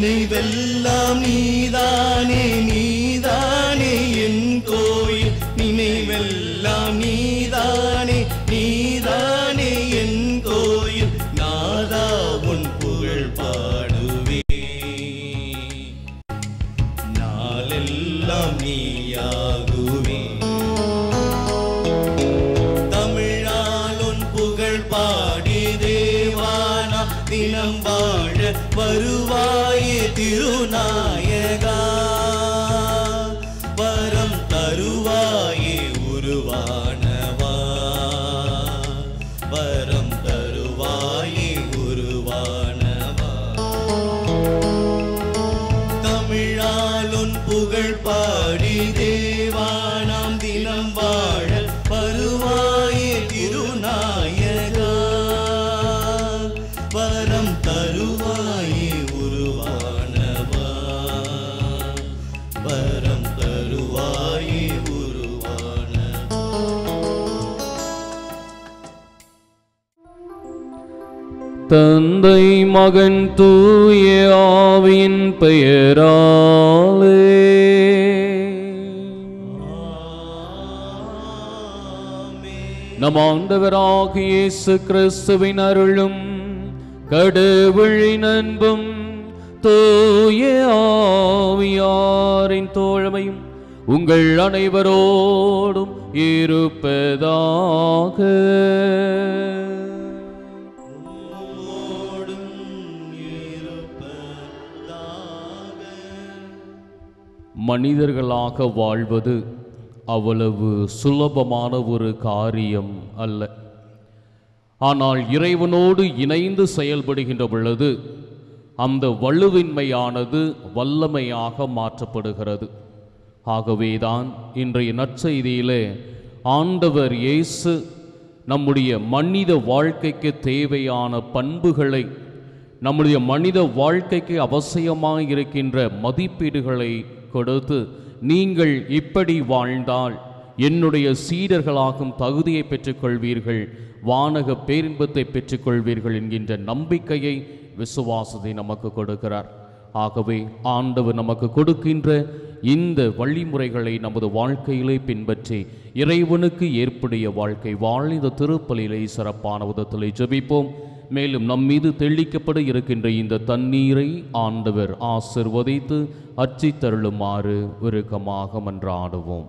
நினைவெல்லாம் நீதானே நீதானே என் கோயில் நினைவெல்லாம் நீதானே நீதானே என் கோயில் நாதா உன் புகழ் பாடுவே நாளெல்லாம் நீயாகுவே தமிழால் புகழ் பாடி தேவானா தினம் வாழ வருவாயே திருநாயகா வரம் தருவாயே உருவானவா வரம் தருவாயே உருவானவா தமிழாலுன் புகழ் பாடி தேவானாம் தினம் வாழ வருவாயே திருநாயகா வரம் தருவாயே உருவானவா வரம் தருவாயே உருவானவா தந்தை மகன் தூய ஆவியின் பெயராலே நம் ஆண்டவராகிய இயேசு கிறிஸ்துவின் அருளும் கடவுளின் அன்பும் தூய ஆவியாரின் தோழமையும் உங்கள் அனைவரோடும் இருப்பதாக மனிதர்களாக வாழ்வது அவ்வளவு சுலபமான ஒரு காரியம் அல்ல ஆனால் இறைவனோடு இணைந்து செயல்படுகின்ற பொழுது அந்த வலுவின்மையானது வல்லமையாக மாற்றப்படுகிறது ஆகவேதான் இன்றைய நற்செய்தியிலே ஆண்டவர் இயேசு நம்முடைய மனித வாழ்க்கைக்கு தேவையான பண்புகளை நம்முடைய மனித வாழ்க்கைக்கு அவசியமாக இருக்கின்ற மதிப்பீடுகளை கொடுத்து நீங்கள் இப்படி வாழ்ந்தால் என்னுடைய சீடர்களாகும் தகுதியை பெற்றுக்கொள்வீர்கள் வானக பேரின்பத்தை பெற்றுக்கொள்வீர்கள் என்கின்ற நம்பிக்கையை விசுவாசத்தை நமக்கு கொடுக்கிறார் ஆகவே ஆண்டவர் நமக்கு கொடுக்கின்ற இந்த வழிமுறைகளை நமது வாழ்க்கையிலே பின்பற்றி இறைவனுக்கு ஏற்புடைய வாழ்க்கை வாழ இந்த திருப்பலியிலே சிறப்பான விதத்திலே ஜெபிப்போம் மேலும் நம் மீது தெளிக்கப்பட இருக்கின்ற இந்த தண்ணீரை ஆண்டவர் ஆசிர்வதித்து அச்சித்தருளுமாறு உருக்கமாக மன்றாடுவோம்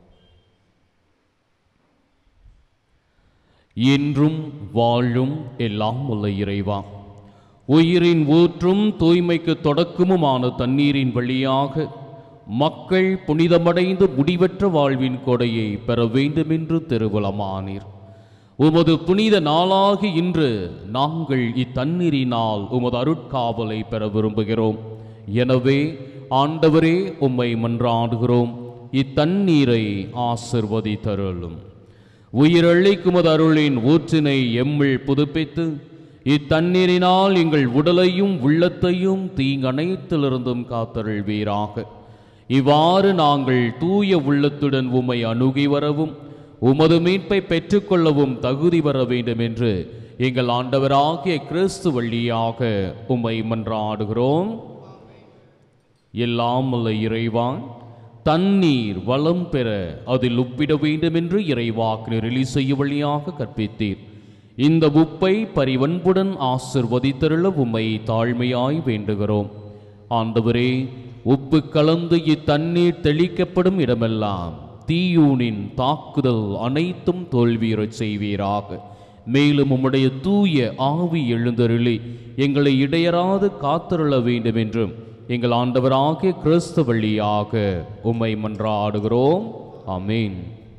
என்றும் வாழும் எல்லாம் உள்ள இறைவா உயிரின் ஊற்றும் தூய்மைக்கு தொடக்கமுமான தண்ணீரின் வழியாக மக்கள் புனிதமடைந்து முடிவற்ற வாழ்வின் கொடையை பெற வேண்டுமென்று திருவுளமானீர் உமது புனித நாளாகி இன்று நாங்கள் இத்தண்ணீரினால் உமது அருட்காவலை பெற விரும்புகிறோம் எனவே ஆண்டவரே உம்மை மன்றாடுகிறோம் இத்தண்ணீரை ஆசிர்வதித்தருளும் உயிரளிக்குமது அருளின் ஊற்றினை எம்மில் புதுப்பித்து இத்தண்ணீரினால் எங்கள் உடலையும் உள்ளத்தையும் தீங்கனைத்திலிருந்தும் காத்தருள்வீராக இவ்வாறு நாங்கள் தூய உள்ளத்துடன் உம்மை அணுகி வரவும் உமது மீட்பை பெற்றுக்கொள்ளவும் தகுதி பெற வேண்டும் என்று எங்கள் ஆண்டவராகிய கிறிஸ்து வழியாக உம்மை மன்றாடுகிறோம் எல்லாம் உள்ள இறைவான் தண்ணீர் வளம் பெற அதில் உப்பிட வேண்டும் என்று இறைவாக்கு நெறிலி செய்ய வழியாக கற்பித்தீர் இந்த உப்பை பரிவன்புடன் ஆசிர்வதித்தருள உம்மை தாழ்மையாய் வேண்டுகிறோம் ஆண்டவரே உப்பு கலந்து இத்தண்ணீர் தெளிக்கப்படும் இடமெல்லாம் தீயூனின் தாக்குதல் அனைத்தும் தோல்வியுறச் செய்வீராக மேலும் உம்முடைய தூய ஆவி எழுந்தருளி எங்களை இடையராது காத்தருள வேண்டும் என்றும் எங்கள் ஆண்டவராகிய கிறிஸ்து வழியாக உம்மை மன்றாடுகிறோம் ஆமென்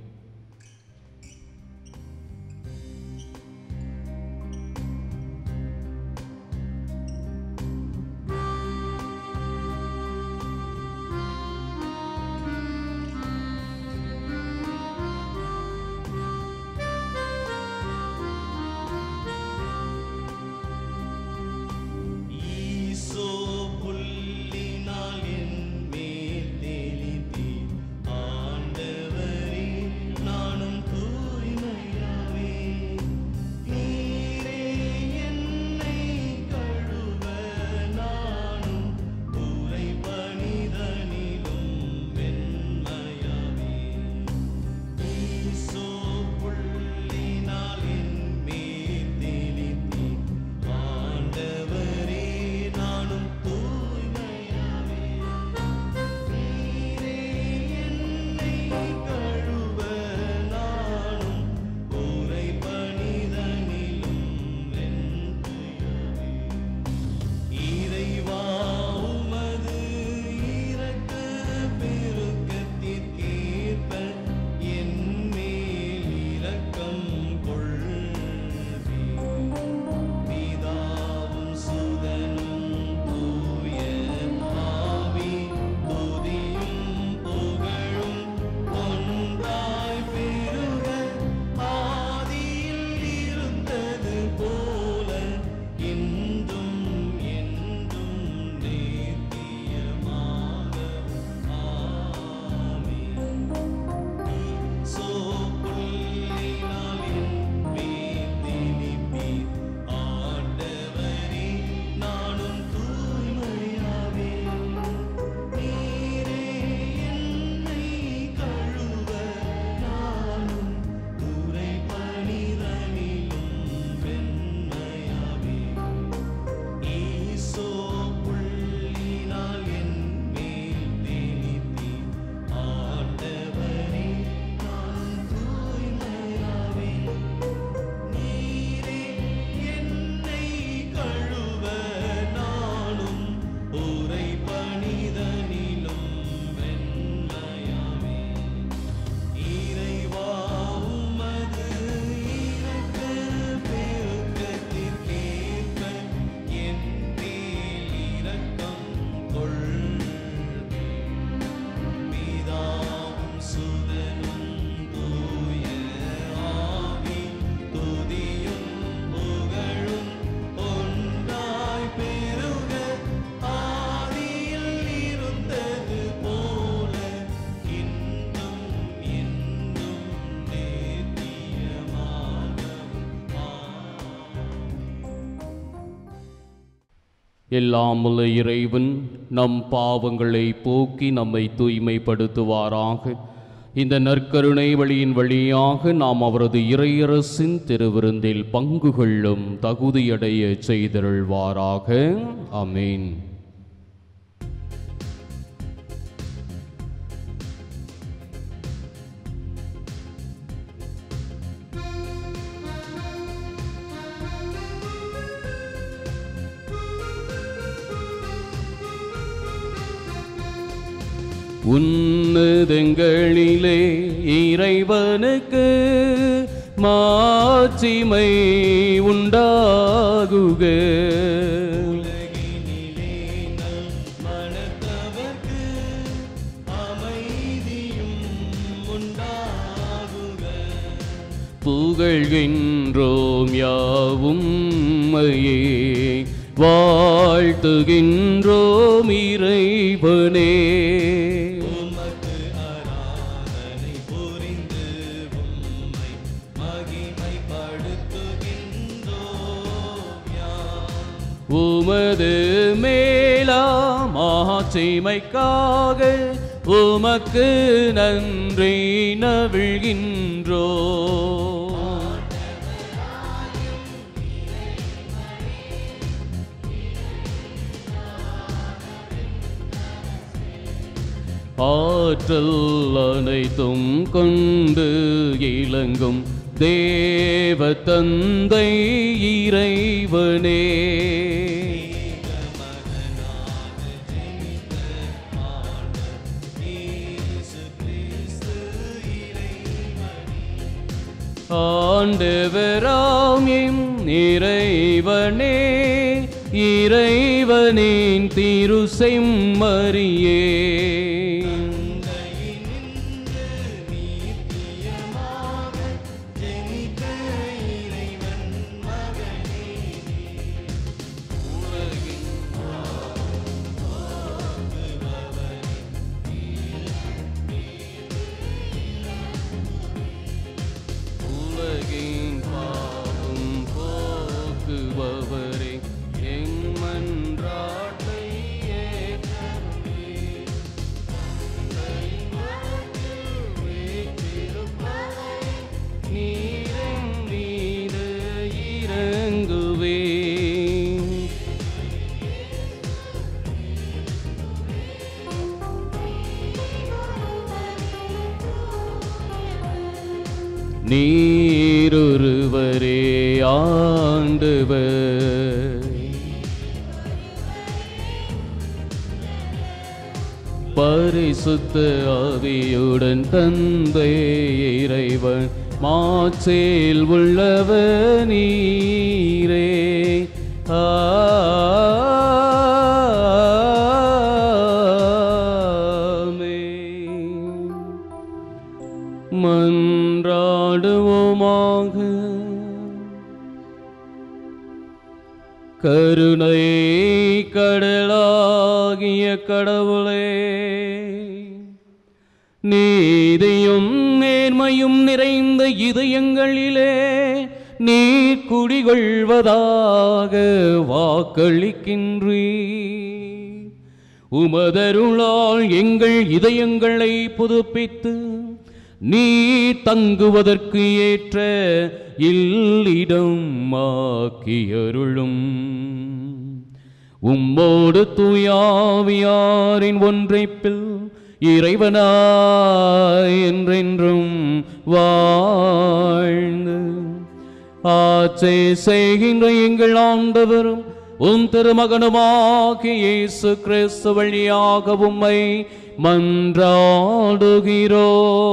ஈசோ புல்லினால் என் மேல் தெளித்தீர். ஆண்டவரே எல்லாம் உள்ள இறைவன் நம் பாவங்களை போக்கி நம்மை தூய்மைப்படுத்துவாராக இந்த நற்கருணை வழியின் வழியாக நாம் அவரது இறையரசின் திருவிருந்தில் பங்கு கொள்ளும் தகுதியடைய செய்தருள்வாராக ஆமென் உன்னதங்களிலே இறைவனுக்கு மாட்சிமை உண்டாகுக உலகினிலே நல் மனத்தவர்க்கு அமைதியும் உண்டாகுக புகழ்கின்றோம் யாவும் மையே வாழ்த்துகின்றோம் இறைவனே உமக்கு ஆராதனை புரிந்து உம்மை மகிமைப்படுத்துகின்றோம் யாம் உமது மேலாம் ஆட்சிமைக்காக உமக்கு நன்றி நவிழ்கின்றோ ஆற்றல் அனைத்தும் கொண்டு இளங்கும் தேவ தந்தை இறைவனே ஆண்டவராம் எம் இறைவனே இறைவனின் திரு செம்மறியே உலகின் பாவம் போக்குபவரே என் மன்றாட்டை ஏற்றருளே. நீரின் மீது இறங்குவே நீரொருவரே ஆண்டவர் பரிசுத்த ஆவியுடன் தந்தை இறைவன் மாச்சேல் உள்ளவ நீரே ஆமென். மன்றாடுவோமாக கருணை கடலாகிய கடவுளே நீதியும் நேர்மையும் நிறைந்த இதயங்களிலே நீர் குடிகொள்வதாக வாக்களிக்கின்றீ உமதருளால் எங்கள் இதயங்களை புதுப்பித்து நீ தங்குவதற்கு ஏற்ற இல்லிடம் ஆக்கியருளும் உம்மோடு தூயாவியாரின் ஒன்றைப்பில் இறைவனாய் என்றென்றும் வாழ்ந்து ஆட்சி செய்கின்ற எங்கள் ஆண்டவரும் உம் திருமகனுமாகிய இயேசு கிறிஸ்து வழியாக உம்மை மன்றாடுகிறோ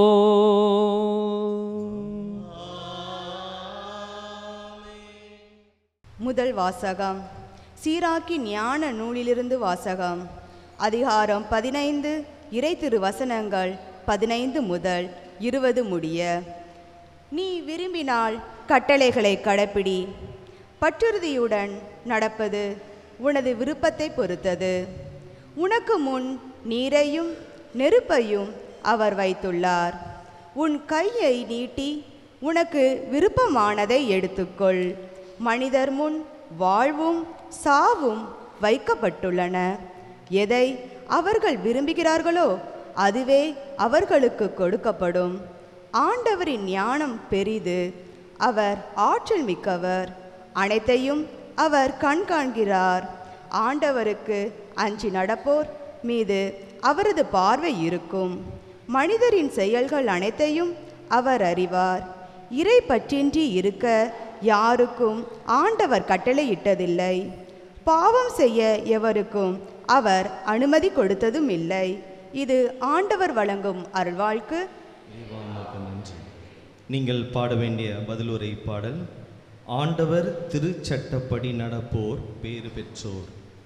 முதல் வாசகம் சீராக்கி ஞான நூலிலிருந்து வாசகம் அதிகாரம் பதினைந்து இறை திரு வசனங்கள் பதினைந்து முதல் இருபது முடிய நீ விரும்பினால் கட்டளைகளை கடைப்பிடி பற்றுறுதியுடன் நடப்பது உனது விருப்பத்தை பொறுத்தது உனக்கு முன் நீரையும் நெருப்பையும் அவர் வைத்துள்ளார் உன் கையை நீட்டி உனக்கு விருப்பமானதை எடுத்துக்கொள் மனிதர் முன் வாழ்வும் சாவும் வைக்கப்பட்டுள்ளன எதை அவர்கள் விரும்புகிறார்களோ அதுவே அவர்களுக்கு கொடுக்கப்படும் ஆண்டவரின் ஞானம் பெரிது அவர் ஆற்றல் மிக்கவர் அனைத்தையும் அவர் கண்காண்கிறார் ஆண்டவருக்கு அஞ்சி நடப்போர் மீது அவரது பார்வை இருக்கும் மனிதரின் செயல்கள் அனைத்தையும் அவர் அறிவார் இறை பற்றின்றி இருக்க யாருக்கும் ஆண்டவர் கட்டளையிட்டதில்லை பாவம் செய்ய எவருக்கும் அவர் அனுமதி கொடுத்ததும் இல்லை இது ஆண்டவர் வழங்கும் அருள்வாழ்க்கு தேவாவுக்கு நன்றி நீங்கள் பாட வேண்டிய பதிலுரை பாடல் ஆண்டவர் திருச்சட்டப்படி நடப்போர் பேறு பெற்றோர்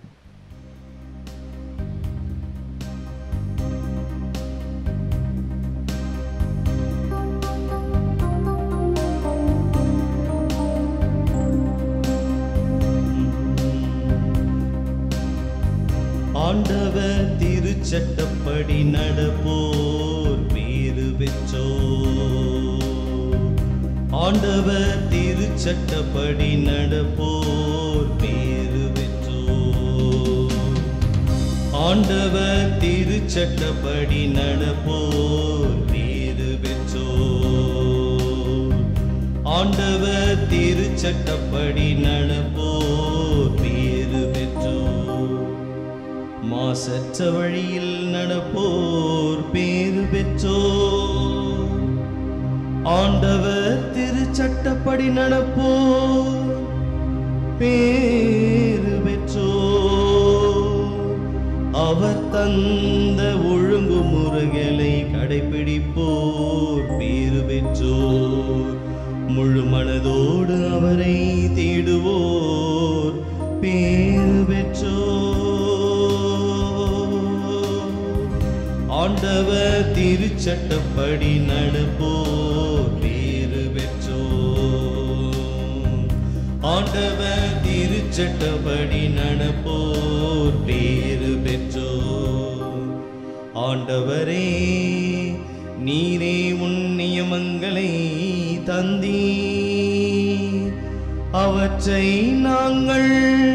ஆண்டவர் திருச்சட்டப்படி நடப்போர் பேறு பெற்றோர் ஆண்டவர் திருச்சட்டப்படி நடப்போர் பேறு பெற்றோர் ஆண்டவர் திருச்சட்டப்படி நடப்போர் பேறு பெற்றோர் ஆண்டவர் திருச்சட்டப்படி நடப்போர் பேறு பெற்றோர் மாசற்ற வழியில் நடப்போர் பேறு பெற்றோர் ஆண்டவர் திருச்சட்டப்படி நடப்போர் பேறு பெற்றோர் அவர் தந்த ஒழுங்குமுறைகளை கடைபிடிப்போர் பேறு பெற்றோர் முழு மனதோடு அவரை தேடுவோர் பேறு பெற்றோர் ஆண்டவர் திருச்சட்டப்படி நடப்போர் பேறு பெற்றோர் ஆண்டவர் திருச்சட்டப்படி நடப்போர் பேறு பெற்றோர் ஆண்டவரே நீரே உன் நியமங்களை தந்தீ அவற்றை நாங்கள்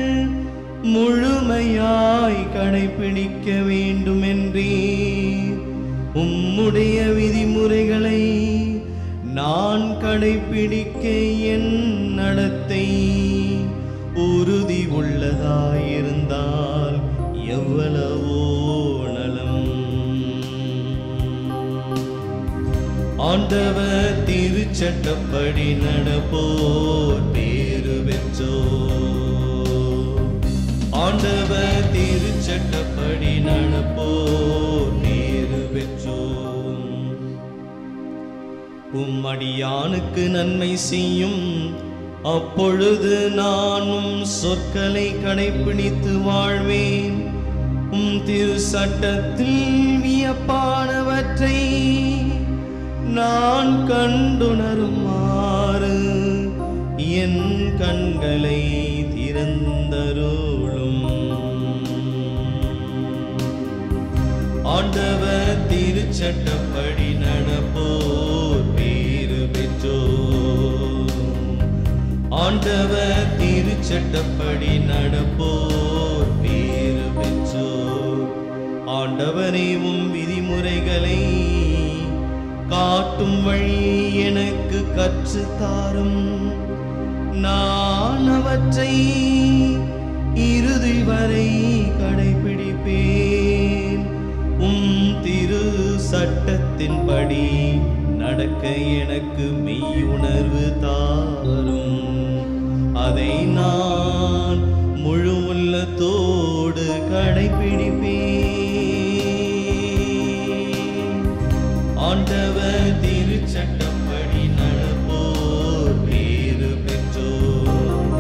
முழுமையாய் கடைபிடிக்க வேண்டுமென்றே உம்முடைய விதிமுறைகளை நான் கடைபிடிக்க என் நடத்தை உறுதி உள்ளதாயிருந்தால் எவ்வளவோ நலம் ஆண்டவர் திருச்சட்டப்படி நடப்போர் பேறு பெற்றோர் ஆண்டவர் திருச்சட்டப்படி நடப்போர் பேறு பெற்றோர் உம்மடியானுக்கு நன்மை செய்யும் அப்பொழுது நானும் சொற்களை கடைப்பிடித்து வாழ்வேன் உம் திரு சட்டத்தில் வியப்பானவற்றை நான் கண்டுணருமாறு என் கண்களை திறந்தருளும் ஆண்டவர் திருச்சட்டப்படி நடப்போர் பேறு பெற்றோர் ஆண்டவர் திருச்சட்டப்படி நடப்போர் பேறு பெற்றோர் ஆண்டவரே உம் விதிமுறைகளை காட்டும் வழி எனக்கு கற்றுத் தாரும் நான் அவற்றை இறுதி வரை கடைபிடிப்பேன் உம் திரு சட்டத்தின்படி நடக்க எனக்கு மெய்யுணர்வு தாரும் அதை நான் முழு உள்ளத்தோடு கடைபிடிப்பேன் ஆண்டவர் திருச்சட்டப்படி நடப்போர் பேறு பெற்றோர்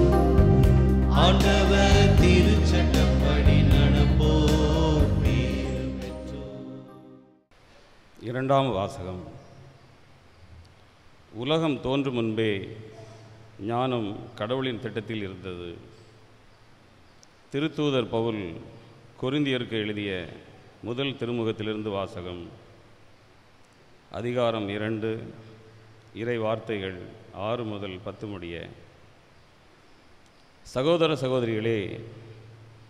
ஆண்டவர் திருச்சட்டப்படி நடப்போர் பேறு பெற்றோர் இரண்டாம் வாசகம் உலகம் தோன்றும் முன்பே ஞானம் கடவுளின் திட்டத்தில் இருந்தது திருத்தூதர் பவுல் கொரிந்தியருக்கு எழுதிய முதல் திருமுகத்திலிருந்து வாசகம் அதிகாரம் இரண்டு இறை வார்த்தைகள் ஆறு முதல் பத்து முடிய சகோதர சகோதரிகளே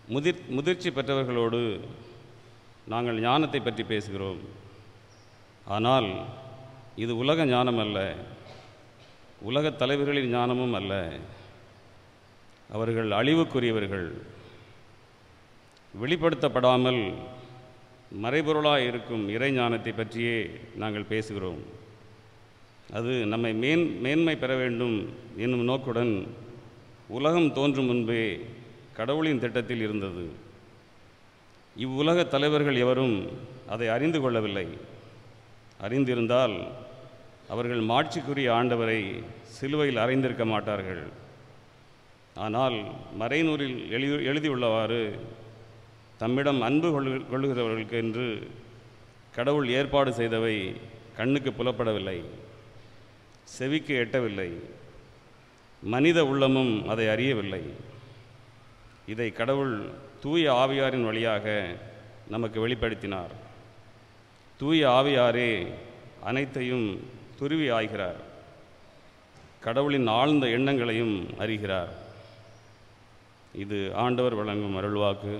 முதிர் முதிர்ச்சி பெற்றவர்களோடு நாங்கள் ஞானத்தை பற்றி பேசுகிறோம் ஆனால் இது உலக ஞானம் அல்ல உலகத் தலைவர்களின் ஞானமும் அல்ல அவர்கள் அழிவுக்குரியவர்கள் வெளிப்படுத்தப்படாமல் மறைபொருளாய் இருக்கும் இறை ஞானத்தை பற்றியே நாங்கள் பேசுகிறோம் அது நம்மை மேன் மேன்மை பெற வேண்டும் என்னும் நோக்குடன் உலகம் தோன்றும் முன்பே கடவுளின் திட்டத்தில் இருந்தது இவ்வுலக தலைவர்கள் எவரும் அதை அறிந்து கொள்ளவில்லை அறிந்திருந்தால் அவர்கள் மாட்சிக்குரிய ஆண்டவரை சிலுவையில் அறைந்திருக்க மாட்டார்கள் ஆனால் மறைநூறில் எழுதி எழுதியுள்ளவாறு தம்மிடம் அன்பு கொள்ளு கொள்ளுகிறவர்களுக்கு என்று கடவுள் ஏற்பாடு செய்தவை கண்ணுக்கு புலப்படவில்லை செவிக்கு எட்டவில்லை மனித உள்ளமும் அதை அறியவில்லை இதை கடவுள் தூய ஆவியாரின் வழியாக நமக்கு வெளிப்படுத்தினார் தூய ஆவியாரே அனைத்தையும் துருவி ஆகிறார் கடவுளின் ஆழ்ந்த எண்ணங்களையும் அறிகிறார் இது ஆண்டவர் வழங்கும் அருள்வாக்கு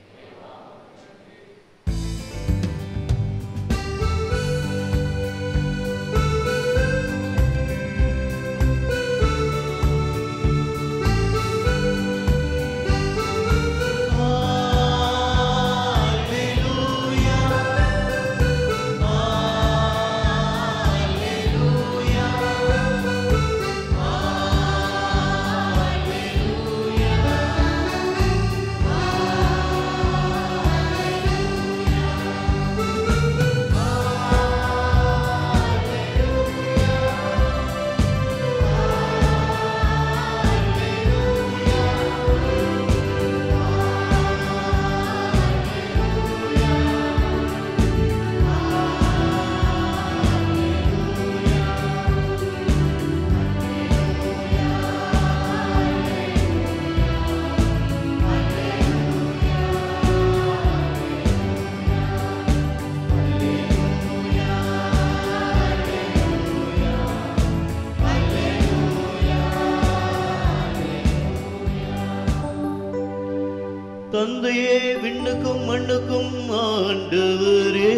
தந்தையே விண்ணுக்கும் மண்ணுக்கும் ஆண்டவரே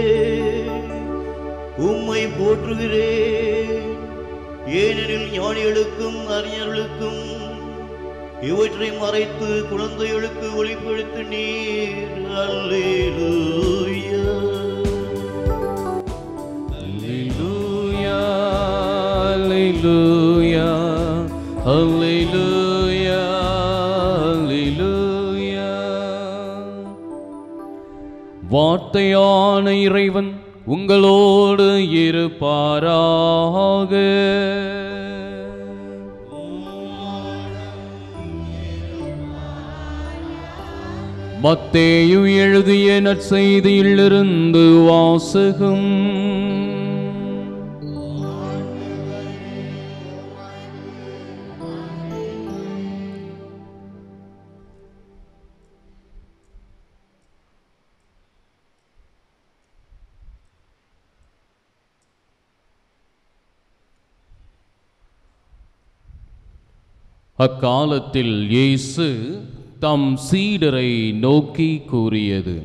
உம்மை போற்றுகிறேன் ஏனெனில் ஞானிகளுக்கும் அறிஞர்களுக்கும் இவற்றை மறைத்து குழந்தைகளுக்கு ஒளிப்படுத்த நீர் அல்லேலூயா Alleluia, Alleluia, Alleluia. வார்த்தையான இறைவன் உங்களோடு இருப்பாராக மத்தேயு எழுதிய நற்செய்தியிலிருந்து வாசகம் அக்காலத்தில் இயேசு தம் சீடரை நோக்கி கூறியது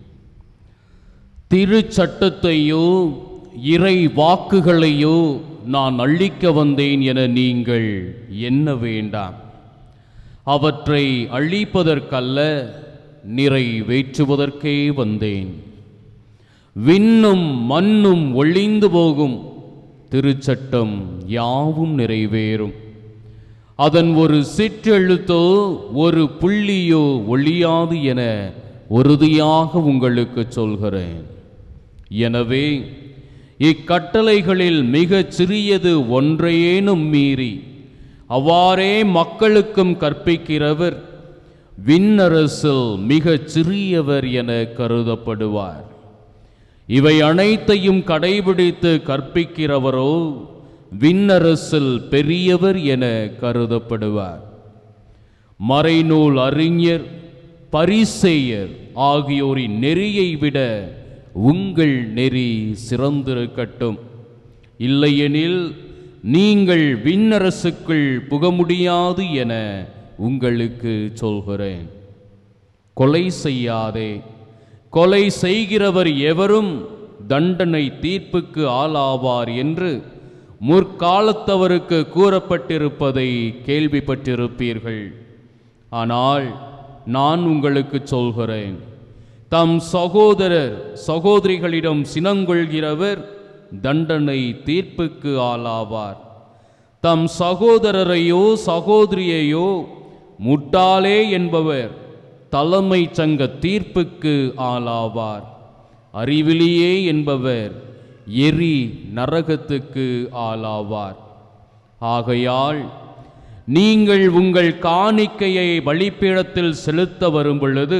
திருச்சட்டத்தையோ இறை வாக்குகளையோ நான் அழிக்க வந்தேன் என நீங்கள் எண்ண வேண்டாம் அவற்றை அழிப்பதற்கல்ல நிறைவேற்றுவதற்கே வந்தேன் விண்ணும் மண்ணும் ஒழிந்து போகும் திருச்சட்டம் யாவும் நிறைவேறும் அதன் ஒரு சிற்றெழுத்தோ ஒரு புள்ளியோ ஒழியாது என உறுதியாக உங்களுக்கு சொல்கிறேன் எனவே இக்கட்டளைகளில் மிகச் சிறியது ஒன்றையேனும் மீறி அவ்வாறே மக்களுக்கும் கற்பிக்கிறவர் விண்ணரசில் மிகச் சிறியவர் என கருதப்படுவார் இவை அனைத்தையும் கடைபிடித்து கற்பிக்கிறவரோ விண்ணரசில் பெரியவர் என கருதப்படுவார் மறைநூல் அறிஞர் பரிசேயர் ஆகியோரின் நெறியை விட உங்கள் நெறி சிறந்திருக்கட்டும் இல்லையெனில் நீங்கள் விண்ணரசுக்குள் புக முடியாது என உங்களுக்கு சொல்கிறேன் கொலை செய்யாதே கொலை செய்கிறவர் எவரும் தண்டனை தீர்ப்புக்கு ஆளாவார் என்று முற்காலத்தவருக்கு கூறப்பட்டிருப்பதை கேள்விப்பட்டிருப்பீர்கள் ஆனால் நான் உங்களுக்கு சொல்கிறேன் தம் சகோதரர் சகோதரிகளிடம் சினங்கொள்கிறவர் தண்டனை தீர்ப்புக்கு ஆளாவார் தம் சகோதரரையோ சகோதரியையோ முட்டாளே என்பவர் தலைமை சங்க தீர்ப்புக்கு ஆளாவார் அறிவிலியே என்பவர் எரி நரகத்துக்கு ஆளாவார் ஆகையால் நீங்கள் உங்கள் காணிக்கையை பலிப்பீடத்தில் செலுத்த வரும் பொழுது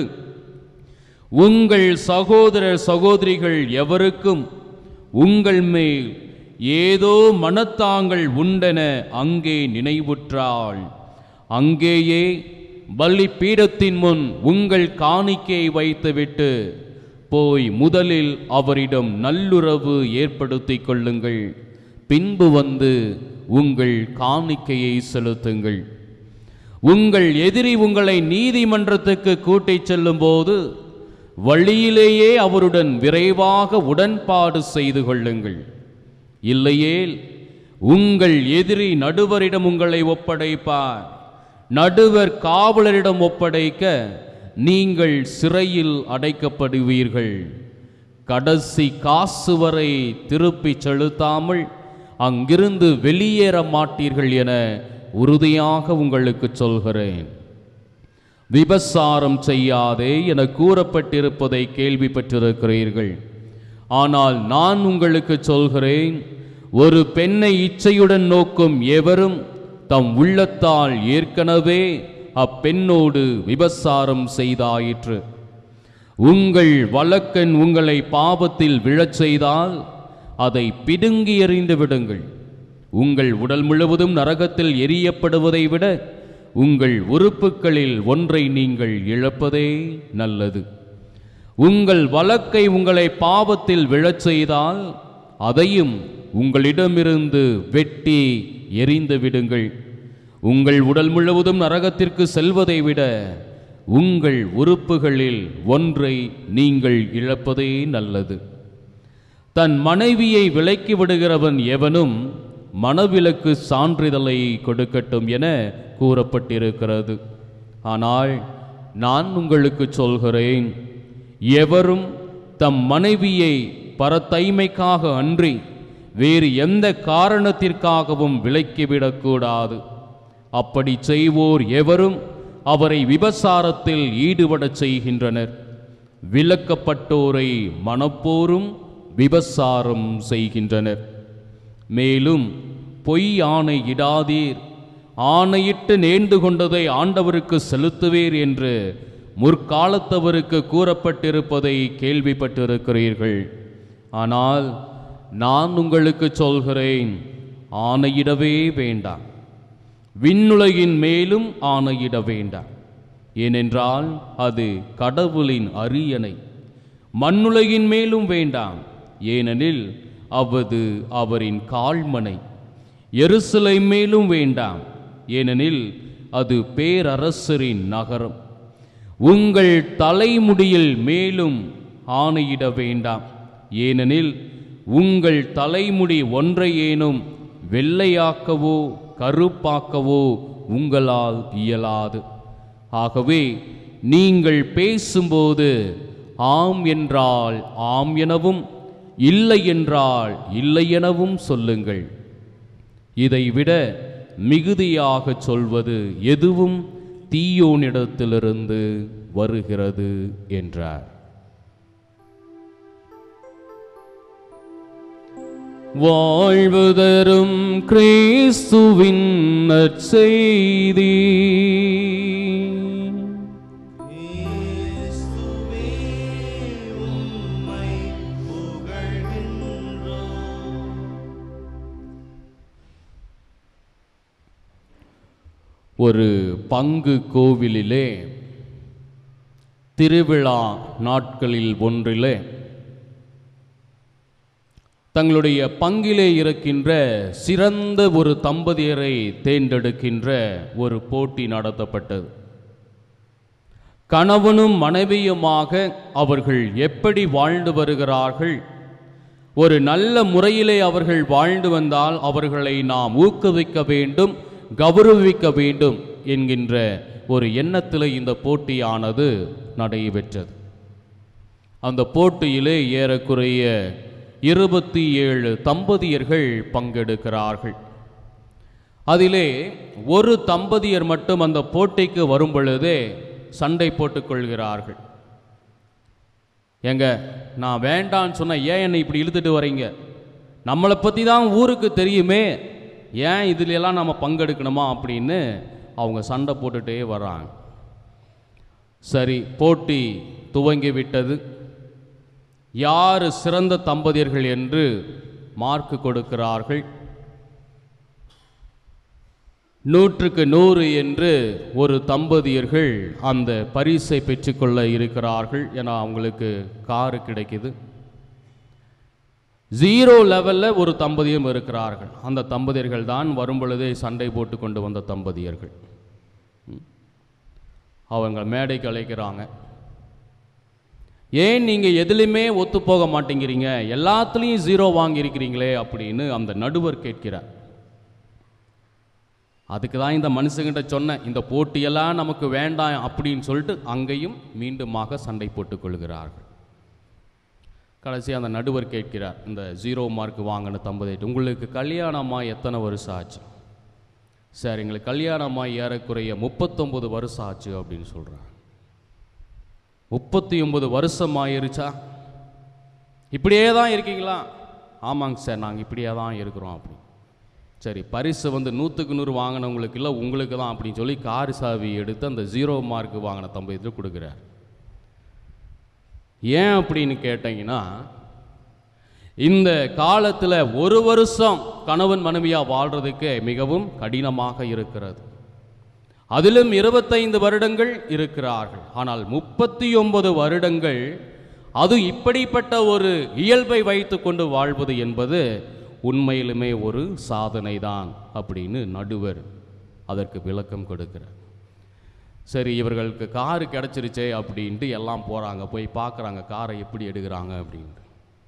உங்கள் சகோதர சகோதரிகள் எவருக்கும் உங்கள் மேல் ஏதோ மனத்தாங்கள் உண்டென அங்கே நினைவுற்றாள் அங்கேயே பலிப்பீடத்தின் முன் உங்கள் காணிக்கையை வைத்துவிட்டு போய் முதலில் அவரிடம் நல்லுறவு ஏற்படுத்திக் கொள்ளுங்கள் பின்பு வந்து உங்கள் காணிக்கையை செலுத்துங்கள் உங்கள் எதிரி உங்களை நீதிமன்றத்துக்கு கூட்டிச் செல்லும்போது வழியிலேயே அவருடன் விரைவாக உடன்பாடு செய்து கொள்ளுங்கள் இல்லையேல் உங்கள் எதிரி நடுவரிடம் உங்களை ஒப்படைப்பார் நடுவர் காவலரிடம் ஒப்படைக்க நீங்கள் சிறையில் அடைக்கப்படுவீர்கள் கடைசி காசு வரை திருப்பிச் செலுத்தாமல் அங்கிருந்து வெளியேற மாட்டீர்கள் என உறுதியாக உங்களுக்கு சொல்கிறேன் விபசாரம் செய்யாதே என கூறப்பட்டிருப்பதை கேள்விப்பட்டிருக்கிறீர்கள் ஆனால் நான் உங்களுக்கு சொல்கிறேன் ஒரு பெண்ணை இச்சையுடன் நோக்கும் எவரும் தம் உள்ளத்தால் ஏற்கனவே அப்பெண்ணோடு விபசாரம் செய்தாயிற்று உங்கள் வழக்கன் உங்களை பாவத்தில் விழச் செய்தால் அதை பிடுங்கி எறிந்து விடுங்கள் உங்கள் உடல் முழுவதும் நரகத்தில் எரியப்படுவதை விட உங்கள் உறுப்புகளில் ஒன்றை நீங்கள் இழப்பதே நல்லது உங்கள் வழக்கை உங்களை பாவத்தில் விழச் செய்தால் அதையும் உங்களிடமிருந்து வெட்டி எறிந்து விடுங்கள் உங்கள் உடல் முழுவதும் நரகத்திற்கு செல்வதை விட உங்கள் உறுப்புகளில் ஒன்றை நீங்கள் இழப்பதே நல்லது தன் மனைவியை விலக்கி விடுகிறவன் எவனும் மனவிலக்கு சான்றிதழை கொடுக்கட்டும் என கூறப்பட்டிருக்கிறது ஆனால் நான் உங்களுக்கு சொல்கிறேன் எவரும் தம் மனைவியை பரத்தைமைக்காக அன்றி வேறு எந்த காரணத்திற்காகவும் விலக்கிவிடக்கூடாது அப்படி செய்வோர் எவரும் அவரை விபசாரத்தில் ஈடுபடச் செய்கின்றனர் விலக்கப்பட்டோரை மனப்போரும் விபசாரம் செய்கின்றனர் மேலும் பொய் ஆணை இடாதீர் ஆணையிட்டு நேர்ந்து கொண்டதை ஆண்டவருக்கு செலுத்துவீர் என்று முற்காலத்தவருக்கு கூறப்பட்டிருப்பதை கேள்விப்பட்டிருக்கிறீர்கள் ஆனால் நான் உங்களுக்கு சொல்கிறேன் ஆணையிடவே வேண்டாம் விண்ணுலகின் மேலும் ஆணையிட வேண்டாம் ஏனென்றால் அது கடவுளின் அரியணை மண்ணுலகின் மேலும் வேண்டாம் ஏனெனில் அவது அவரின் கால்மனை எருசலை மேலும் வேண்டாம் ஏனெனில் அது பேரரசரின் நகரம் உங்கள் தலைமுடியில் மேலும் ஆணையிட வேண்டாம் ஏனெனில் உங்கள் தலைமுடி ஒன்றையேனும் வெள்ளையாக்கவோ கருப்பாக்கவோ உங்களால் இயலாது ஆகவே நீங்கள் பேசும்போது ஆம் என்றால் ஆம் எனவும் இல்லை என்றால் இல்லை எனவும் சொல்லுங்கள் இதைவிட மிகுதியாக சொல்வது எதுவும் தீயோனிடத்திலிருந்து வருகிறது என்றார் வாழ்வு தரும் கிறிஸ்துவின் நற்செய்தி கிறிஸ்துவே உம்மை புகழ்கின்றோம் ஒரு பங்கு கோவிலிலே திருவிழா நாட்களில் ஒன்றிலே தங்களுடைய பங்கிலே இருக்கின்ற சிறந்த ஒரு தம்பதியரை தேர்ந்தெடுக்கின்ற ஒரு போட்டி நடத்தப்பட்டது கணவனும் மனைவியுமாக அவர்கள் எப்படி வாழ்ந்து வருகிறார்கள் ஒரு நல்ல முறையிலே அவர்கள் வாழ்ந்து வந்தால் அவர்களை நாம் ஊக்குவிக்க வேண்டும் கௌரவிக்க வேண்டும் என்கின்ற ஒரு எண்ணத்தில் இந்த போட்டியானது நடைபெற்றது அந்த போட்டியிலே ஏறக்குறைய இருபத்தி ஏழு தம்பதியர்கள் பங்கெடுக்கிறார்கள் அதிலே ஒரு தம்பதியர் மட்டும் அந்த போட்டிக்கு வரும் பொழுதே சண்டை போட்டுக்கொள்கிறார்கள் ஏங்க நான் வேண்டான்னு சொன்ன ஏன் என்னை இப்படி இழுத்துட்டு வரீங்க நம்மளை பற்றி தான் ஊருக்கு தெரியுமே ஏன் இதுல எல்லாம் நம்ம பங்கெடுக்கணுமா அப்படின்னு அவங்க சண்டை போட்டுட்டே வர்றாங்க சரி போட்டி துவங்கி விட்டது யார் சிறந்த தம்பதியர்கள் என்று மார்க் கொடுக்கிறார்கள் நூற்றுக்கு நூறு என்று ஒரு தம்பதியர்கள் அந்த பரிசை பெற்றுக்கொள்ள இருக்கிறார்கள் ஏன்னா அவங்களுக்கு காரு கிடைக்குது ஜீரோ லெவலில் ஒரு தம்பதியும் இருக்கிறார்கள் அந்த தம்பதியர்கள் தான் வரும் பொழுதே சண்டை போட்டு கொண்டு வந்த தம்பதியர்கள் ம். அவங்க மேடைக்கு அழைக்கிறாங்க ஏன் நீங்கள் எதுலையுமே ஒத்து போக மாட்டேங்கிறீங்க எல்லாத்துலேயும் ஜீரோ வாங்கியிருக்கிறீங்களே அப்படின்னு அந்த நடுவர் கேட்கிறார் அதுக்கு தான் இந்த மனுஷங்கிட்ட சொன்னேன் இந்த போட்டியெல்லாம் நமக்கு வேண்டாம் அப்படின்னு சொல்லிட்டு அங்கேயும் மீண்டுமாக சண்டை போட்டுக் கொள்கிறார்கள் கடைசி அந்த நடுவர் கேட்கிறார் இந்த ஜீரோ மார்க் வாங்கின தம்பதிட்டு உங்களுக்கு கல்யாணமாக எத்தனை வருஷம் ஆச்சு சார் எங்களுக்கு கல்யாணமாக ஏறக்குறைய முப்பத்தொம்பது வருஷம் ஆச்சு அப்படின்னு சொல்கிறாங்க முப்பத்தி ஒன்பது வருஷம் ஆயிருச்சா இப்படியே தான் இருக்கீங்களா ஆமாங்க சார் நாங்கள் இப்படியே தான் இருக்கிறோம் அப்படி சரி பரிசு வந்து நூற்றுக்கு நூறு வாங்கினவங்களுக்கு இல்லை உங்களுக்கு தான் அப்படின்னு சொல்லி கார் சாவி எடுத்து அந்த ஜீரோ மார்க் வாங்கின தம்பதியத்தில் கொடுக்குறார் ஏன் அப்படின்னு கேட்டீங்கன்னா இந்த காலத்தில் ஒரு வருஷம் கணவன் மனைவியாக வாழ்றதுக்கு மிகவும் கடினமாக இருக்கிறது அதிலும் இருபத்தைந்து வருடங்கள் இருக்கிறார்கள் ஆனால் முப்பத்தி ஒன்பது வருடங்கள் அது இப்படிப்பட்ட ஒரு இயல்பை வைத்துக்கொண்டு வாழ்வது என்பது உண்மையிலுமே ஒரு சாதனை தான் அப்படின்னு நடுவர் அதற்கு விளக்கம் கொடுக்கிறார் சரி இவர்களுக்கு காரு கிடச்சிருச்சே அப்படின்ட்டு எல்லாம் போகிறாங்க போய் பார்க்குறாங்க காரை எப்படி எடுக்கிறாங்க அப்படின்ட்டு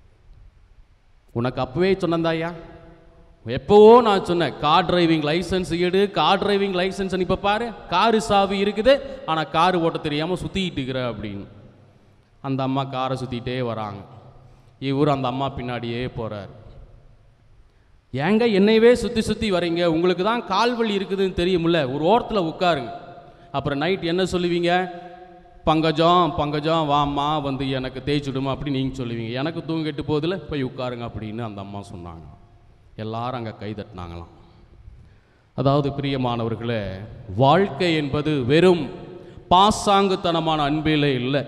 உனக்கு அப்பவே சொன்னந்தாயா எப்போவோ நான் சொன்னேன் கார் டிரைவிங் லைசன்ஸ் எடு கார் டிரைவிங் லைசன்ஸ் இப்போ பாரு காரு சாவி இருக்குது ஆனால் கார் ஓட்ட தெரியாமல் சுற்றிக்கிட்டு இருக்கிற அப்படின்னு அந்த அம்மா காரை சுற்றிட்டே வராங்க இவர் அந்த அம்மா பின்னாடியே போகிறார் ஏங்க என்னையவே சுற்றி சுற்றி வரீங்க உங்களுக்கு தான் கால்வலி இருக்குதுன்னு தெரியுமில்ல ஒரு ஓரத்தில் உட்காருங்க அப்புறம் நைட் என்ன சொல்லுவீங்க பங்கஜம் பங்கஜம் வாம்மா வந்து எனக்கு தேய்ச்சுடுமா அப்படி நீங்கள் சொல்லுவீங்க எனக்கு தூங்கிட்டு போதில் போய் உட்காருங்க அப்படின்னு அந்த அம்மா சொன்னாங்க எல்லாரும் அங்கே கை தட்டினாங்களாம் அதாவது பிரியமானவர்களே வாழ்க்கை என்பது வெறும் பாசாங்குத்தனமான அன்பிலே இல்லை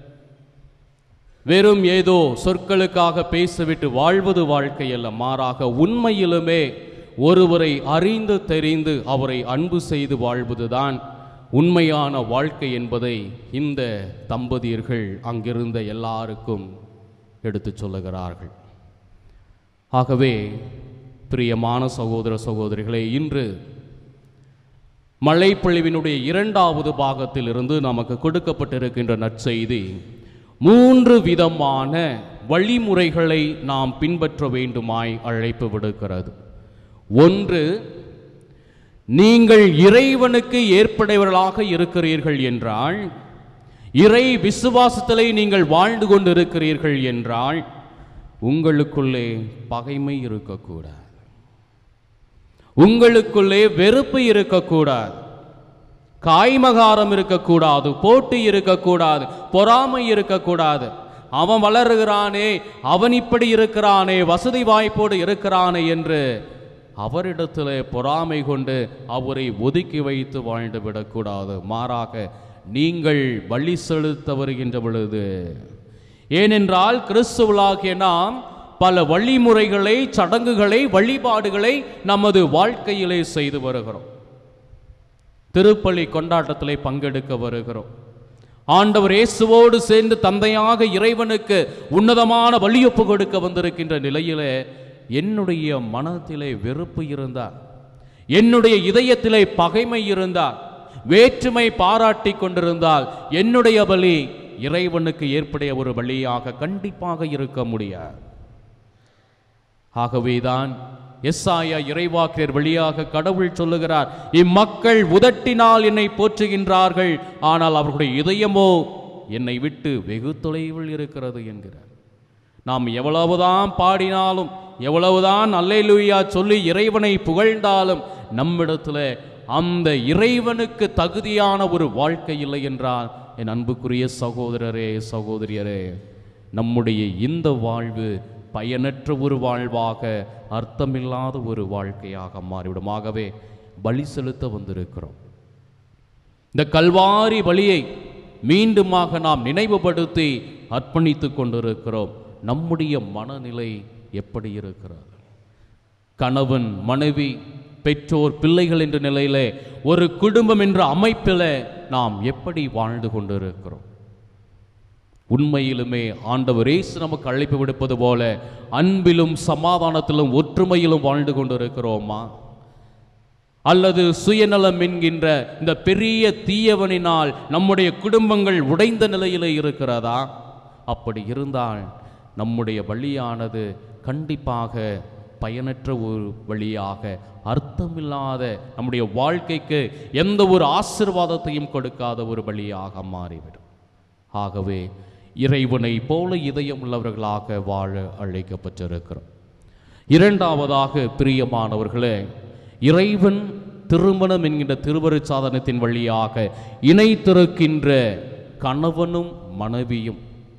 வெறும் ஏதோ சொற்களுக்காக பேசிவிட்டு வாழ்வது வாழ்க்கை அல்ல மாறாக உண்மையிலுமே ஒருவரை அறிந்து தெரிந்து அவரை அன்பு செய்து வாழ்வதுதான் உண்மையான வாழ்க்கை என்பதை இந்த தம்பதியர்கள் அங்கிருந்த எல்லாருக்கும் எடுத்துச் சொல்லுகிறார்கள் ஆகவே பிரியமான சகோதர சகோதரிகளே இன்று மழைப்பொழிவினுடைய இரண்டாவது பாகத்தில் இருந்து நமக்கு கொடுக்கப்பட்டிருக்கின்ற நற்செய்தி மூன்று விதமான வழிமுறைகளை நாம் பின்பற்ற வேண்டுமாய் அழைப்பு விடுக்கிறது ஒன்று நீங்கள் இறைவனுக்கு ஏற்படையவர்களாக இருக்கிறீர்கள் என்றால் இறை விசுவாசத்திலே நீங்கள் வாழ்ந்து கொண்டிருக்கிறீர்கள் என்றால் உங்களுக்குள்ளே பகைமை இருக்கக்கூடாது உங்களுக்குள்ளே வெறுப்பு இருக்கக்கூடாது காய்மகாரம் இருக்கக்கூடாது போட்டி இருக்கக்கூடாது பொறாமை இருக்கக்கூடாது அவன் வளருகிறானே அவன் இப்படி இருக்கிறானே வசதி வாய்ப்போடு இருக்கிறானே என்று அவரிடத்திலே பொறாமை கொண்டு அவரை ஒதுக்கி வைத்து வாழ்ந்து விடக்கூடாது மாறாக நீங்கள் வழி செலுத்த வருகின்ற பொழுது ஏனென்றால் கிறிஸ்துவலாகிய நாம் பல வழிமுறைகளை சடங்குகளை வழிபாடுகளை நமது வாழ்க்கையிலே செய்து வருகிறோம் திருப்பலி கொண்டாட்டத்திலே பங்கெடுக்க வருகிறோம் ஆண்டவர் இயேசுவோடு சேர்ந்து தந்தையாக இறைவனுக்கு உன்னதமான வழியொப்பு கொடுக்க வந்திருக்கின்ற நிலையிலே என்னுடைய மனத்திலே வெறுப்பு இருந்தார் என்னுடைய இதயத்திலே பகைமை இருந்தார் வேற்றுமை பாராட்டி கொண்டிருந்தால் என்னுடைய பலி இறைவனுக்கு ஏற்புடைய ஒரு பலியாக கண்டிப்பாக இருக்க முடியாது ஆகவேதான் எஸ்ஆயா இறைவாக்கியர் வழியாக கடவுள் சொல்லுகிறார் இம்மக்கள் உதட்டினால் என்னை போற்றுகின்றார்கள் ஆனால் அவர்களுடைய இதயமோ என்னை விட்டு வெகு தொலைவில் இருக்கிறது என்கிறார் நாம் எவ்வளவுதான் பாடினாலும் எவ்வளவுதான் அல்லேலூயா சொல்லி இறைவனை புகழ்ந்தாலும் நம்மிடத்துல அந்த இறைவனுக்கு தகுதியான ஒரு வாழ்க்கை இல்லை என்றால் என் அன்புக்குரிய சகோதரரே சகோதரியரே நம்முடைய இந்த வாழ்வு பயனற்ற ஒரு வாழ்வாக அர்த்தமில்லாத ஒரு வாழ்க்கையாக மாறிவிடும் ஆகவே பலி செலுத்த வந்திருக்கிறோம் இந்த கல்வாரி பலியை மீண்டுமாக நாம் நினைவுபடுத்தி அர்ப்பணித்துக் கொண்டிருக்கிறோம் நம்முடைய மனநிலை எப்படி இருக்கிறது கணவன் மனைவி பெற்றோர் பிள்ளைகள் என்ற நிலையிலே ஒரு குடும்பம் என்ற அமைப்பில் நாம் எப்படி வாழ்ந்து கொண்டிருக்கிறோம் உண்மையிலுமே ஆண்டவர் இயேசு நமக்கு அழைப்பு விடுப்பது போல அன்பிலும் சமாதானத்திலும் ஒற்றுமையிலும் வாழ்ந்து கொண்டிருக்கிறோமா அல்லது சுயநலம் என்கின்ற இந்த பெரிய தீயவனினால் நம்முடைய குடும்பங்கள் உடைந்த நிலையிலே இருக்கிறதா அப்படி இருந்தால் நம்முடைய வழியானது கண்டிப்பாக பயனற்ற ஒரு வழியாக அர்த்தமில்லாத நம்முடைய வாழ்க்கைக்கு எந்த ஒரு ஆசிர்வாதத்தையும் கொடுக்காத ஒரு வழியாக மாறிவிடும் ஆகவே இறைவனை போல இதயம் உள்ளவர்களாக வாழ அழைக்கப்பட்டிருக்கிறோம் இரண்டாவதாக பிரியமானவர்களே இறைவன் திருமணம் என்கின்ற திருவருட் சாதனத்தின் வழியாக இணைத்திருக்கின்ற கணவனும் மனைவியும்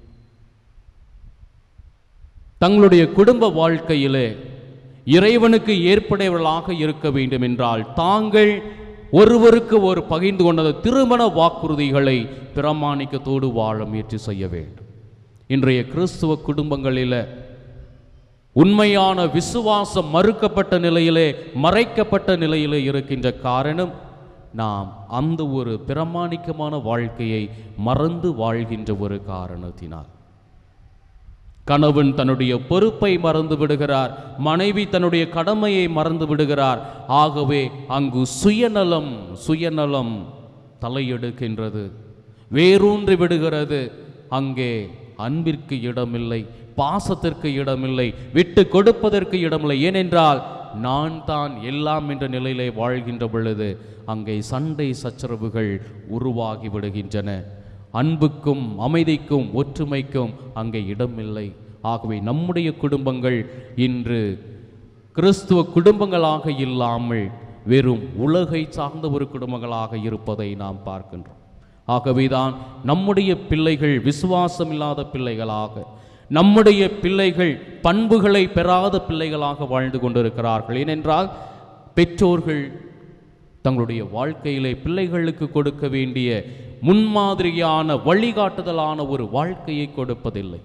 தங்களுடைய குடும்ப வாழ்க்கையிலே இறைவனுக்கு ஏற்புடையவர்களாக இருக்க வேண்டும் என்றால் தாங்கள் ஒருவருக்கு ஒரு பகிர்ந்து கொண்டது திருமண வாக்குறுதிகளை பிரமாணிக்கத்தோடு வாழ முயற்சி செய்ய வேண்டும் இன்றைய கிறிஸ்துவ குடும்பங்களில் உண்மையான விசுவாசம் மறுக்கப்பட்ட நிலையிலே மறைக்கப்பட்ட நிலையிலே இருக்கின்ற காரணம் நாம் அந்த ஒரு பிரமாணிக்கமான வாழ்க்கையை மறந்து வாழ்கின்ற ஒரு காரணத்தினால் கணவன் தன்னுடைய பொறுப்பை மறந்து விடுகிறார் மனைவி தன்னுடைய கடமையை மறந்து விடுகிறார் ஆகவே அங்கு சுயநலம் சுயநலம் தலையெடுக்கின்றது வேரூன்றி விடுகிறது அங்கே அன்பிற்கு இடமில்லை பாசத்திற்கு இடமில்லை விட்டு கொடுப்பதற்கு இடமில்லை ஏனென்றால் நான் தான் எல்லாம் என்ற நிலையிலே வாழ்கின்ற பொழுது அங்கே சண்டை சச்சரவுகள் உருவாகி விடுகின்றன அன்புக்கும் அமைதிக்கும் ஒற்றுமைக்கும் அங்கே இடமில்லை ஆகவே நம்முடைய குடும்பங்கள் இன்று கிறிஸ்துவ குடும்பங்களாக இல்லாமல் வெறும் உலகை சார்ந்த ஒரு குடும்பங்களாக இருப்பதை நாம் பார்க்கின்றோம் ஆகவேதான் நம்முடைய பிள்ளைகள் விசுவாசம் இல்லாத பிள்ளைகளாக நம்முடைய பிள்ளைகள் பண்புகளை பெறாத பிள்ளைகளாக வாழ்ந்து கொண்டிருக்கிறார்கள் ஏனென்றால் பெற்றோர்கள் தங்களுடைய வாழ்க்கையிலே பிள்ளைகளுக்கு கொடுக்க வேண்டிய முன்மாதிரியான வழிகாட்டுதலான ஒரு வாழ்க்கையை கொடுப்பதில்லை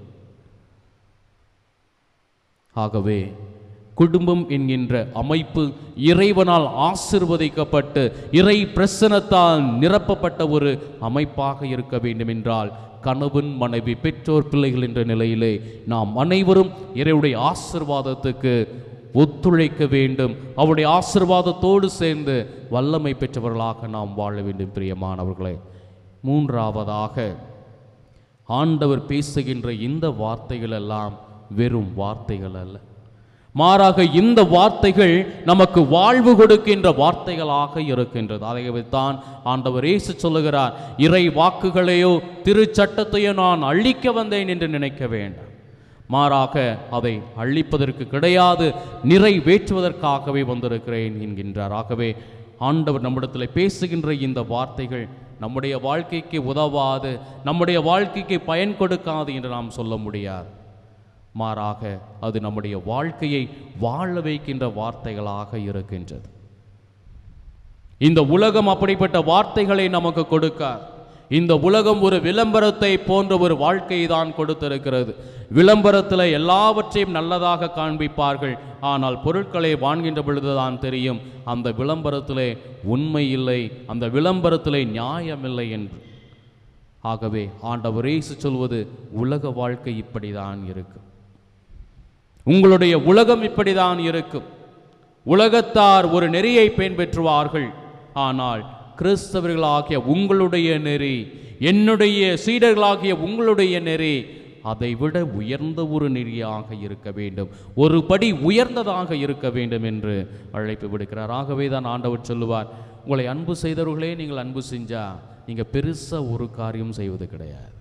ஆகவே குடும்பம் என்கின்ற அமைப்பு இறைவனால் ஆசிர்வதிக்கப்பட்டு இறை பிரசனத்தால் நிரப்பப்பட்ட ஒரு அமைப்பாக இருக்க வேண்டும் என்றால் கணவன் மனைவி பெற்றோர் பிள்ளைகள் என்ற நிலையிலே நாம் அனைவரும் இறைவுடைய ஆசிர்வாதத்துக்கு ஒத்துழைக்க வேண்டும் அவருடைய ஆசிர்வாதத்தோடு சேர்ந்து வல்லமை பெற்றவர்களாக நாம் வாழ வேண்டும் பிரியமானவர்களே மூன்றாவதாக ஆண்டவர் பேசுகின்ற இந்த வார்த்தைகள் எல்லாம் வெறும் வார்த்தைகள் அல்ல மாறாக இந்த வார்த்தைகள் நமக்கு வாழ்வு கொடுக்கின்ற வார்த்தைகளாக இருக்கின்றது ஆகவேதான் ஆண்டவர் இயேசு சொல்லுகிறார் இறை வாக்குகளையோ திருச்சட்டத்தையோ நான் அழிக்க வந்தேன் என்று நினைக்க வேண்டாம் மாறாக அதை அழிப்பதற்கு கிடையாது நிறைவேற்றுவதற்காகவே வந்திருக்கிறேன் என்கின்றார் ஆகவே ஆண்டவர் நம்மிடத்தில் பேசுகின்ற இந்த வார்த்தைகள் நம்முடைய வாழ்க்கைக்கு உதவாது நம்முடைய வாழ்க்கைக்கு பயன் கொடுக்காது என்று நாம் சொல்ல முடியாது மாறாக அது நம்முடைய வாழ்க்கையை வாழ வைக்கின்ற வார்த்தைகளாக இருக்கின்றது இந்த உலகம் அப்படிப்பட்ட வார்த்தைகளை நமக்கு கொடுக்காது இந்த உலகம் ஒரு விளம்பரத்தை போன்ற ஒரு வாழ்க்கையை தான் கொடுத்திருக்கிறது விளம்பரத்தில் எல்லாவற்றையும் நல்லதாக காண்பிப்பார்கள் ஆனால் பொருட்களை வாங்குகின்ற பொழுதுதான் தெரியும் அந்த விளம்பரத்திலே உண்மை இல்லை அந்த விளம்பரத்திலே நியாயமில்லை என்று ஆகவே ஆண்டவர் இயேசு சொல்வது உலக வாழ்க்கை இப்படிதான் இருக்கும் உங்களுடைய உலகம் இப்படிதான் இருக்கும் உலகத்தார் ஒரு நெறியை பின்பற்றுவார்கள் ஆனால் கிறிஸ்தவர்களாகிய உங்களுடைய நெறி என்னுடைய சீடர்களாகிய உங்களுடைய நெறி அதை விட உயர்ந்த ஒரு நெறியாக இருக்க வேண்டும் ஒரு படி உயர்ந்ததாக இருக்க வேண்டும் என்று அழைப்பு விடுக்கிறார் ஆகவே தான் ஆண்டவர் சொல்லுவார் உங்களை அன்பு செய்தவர்களே நீங்கள் அன்பு செஞ்சா நீங்க பெருசா ஒரு காரியம் செய்வது கிடையாது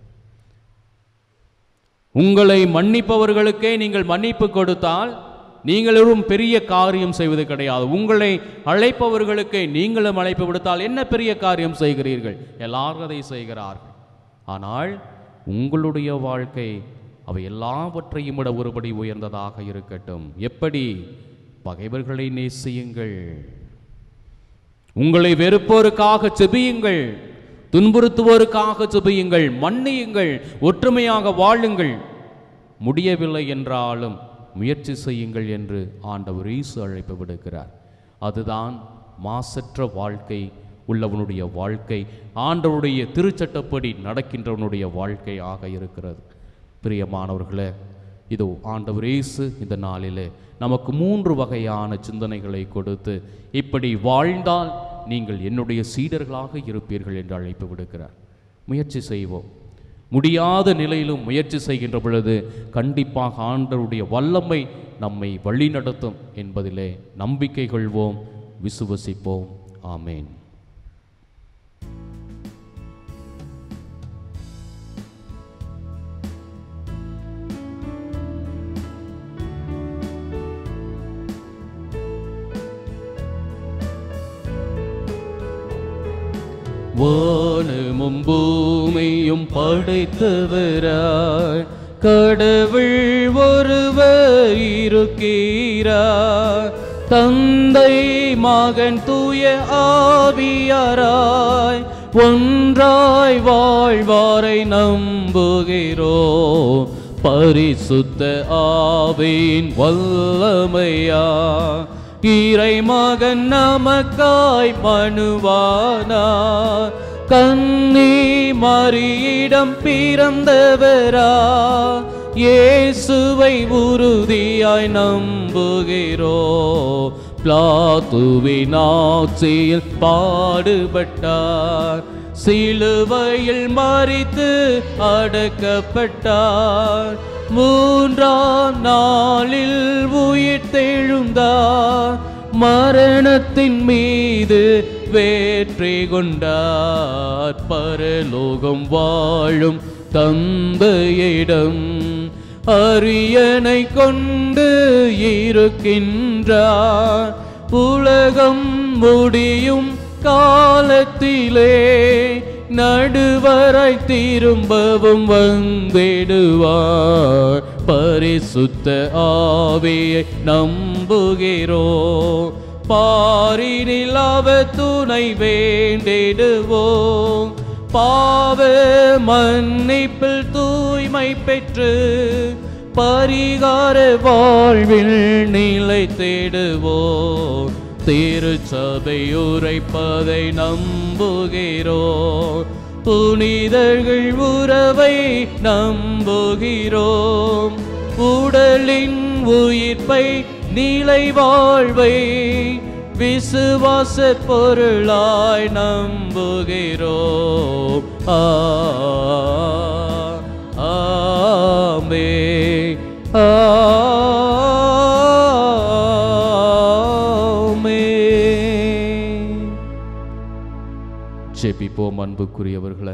உங்களை மன்னிப்பவர்களுக்கே நீங்கள் மன்னிப்பு கொடுத்தால் நீங்களும் பெரிய காரியம் செய்வது கிடையாது உங்களை அழைப்பவர்களுக்கு நீங்களும் அழைப்பு விடுத்தால் என்ன பெரிய காரியம் செய்கிறீர்கள் எல்லாரும் அதை செய்கிறார்கள் ஆனால் உங்களுடைய வாழ்க்கை அவை எல்லாவற்றையும் விட ஒருபடி உயர்ந்ததாக இருக்கட்டும் எப்படி பகைவர்களை நேசியுங்கள் உங்களை வெறுப்போருக்காக செபியுங்கள் துன்புறுத்துவோருக்காக செபியுங்கள் மன்னியுங்கள் ஒற்றுமையாக வாழுங்கள் முடியவில்லை என்றாலும் முயற்சி செய்யுங்கள் என்று ஆண்டவர் இயேசு அழைப்பு விடுக்கிறார் அதுதான் மாசற்ற வாழ்க்கை உள்ளவனுடைய வாழ்க்கை ஆண்டவருடைய திருச்சட்டப்படி நடக்கின்றவனுடைய வாழ்க்கை ஆக இருக்கிறது பிரியமானவர்களே இதோ ஆண்டவர் இயேசு இந்த நாளிலே நமக்கு மூன்று வகையான சிந்தனைகளை கொடுத்து இப்படி வாழ்ந்தால் நீங்கள் என்னுடைய சீடர்களாக இருப்பீர்கள் என்று அழைப்பு விடுக்கிறார் முயற்சி செய்வோம் முடியாத நிலையிலும் முயற்சி செய்கின்ற பொழுது கண்டிப்பாக ஆண்டவருடைய வல்லமை நம்மை வழிநடத்தும் என்பதிலே நம்பிக்கை கொள்வோம் விசுவசிப்போம் ஆமேன் வானமும் பூமியும் படைத்தவராய் கடவுள் ஒருவர் இருக்கிறார் தந்தை மகன் தூய ஆவியாராய் ஒன்றாய் வாழ்வாரை நம்புகிறோ பரிசுத்த ஆவியின் வல்லமையா இறை மகன் நமக்காய் மனுவானார் கன்னி மரியிடம் பிறந்தவரா இயேசுவை உறுதியாய் நம்புகிறோ பிளாத்துவின் ஆட்சியில் பாடுபட்டார் சிலுவையில் மறித்து அடக்கப்பட்டார் மூன்றாம் நாளில் உயிர் தெழுந்தார் மரணத்தின் மீது வேற்றி கொண்டார் பரலோகம் வாழும் தந்தையிடம் அரியணை கொண்டு இருக்கின்றார் உலகம் முடியும் காலத்திலே நடுவரை திரும்பவும் வந்திடுவார் பரிசுத்த ஆவியை நம்புகிறோ பாரினில் அவ துணை வேண்டிடுவோம் பாவ மன்னிப்பில் தூய்மை பெற்று பரிகார வாழ்வில் நிலை தேடுவோம் திருச்சபை உரைப்பதை நம்புகிறோ புனிதர்கள் உறவை நம்புகிறோம் உடலின் உயிர்ப்பை நிலை வாழ்வை விசுவாச பொருளாய் நம்புகிறோம் ஆ ஆமே ஆமே ஜெபிப்போம் அன்புக்குரியவர்களே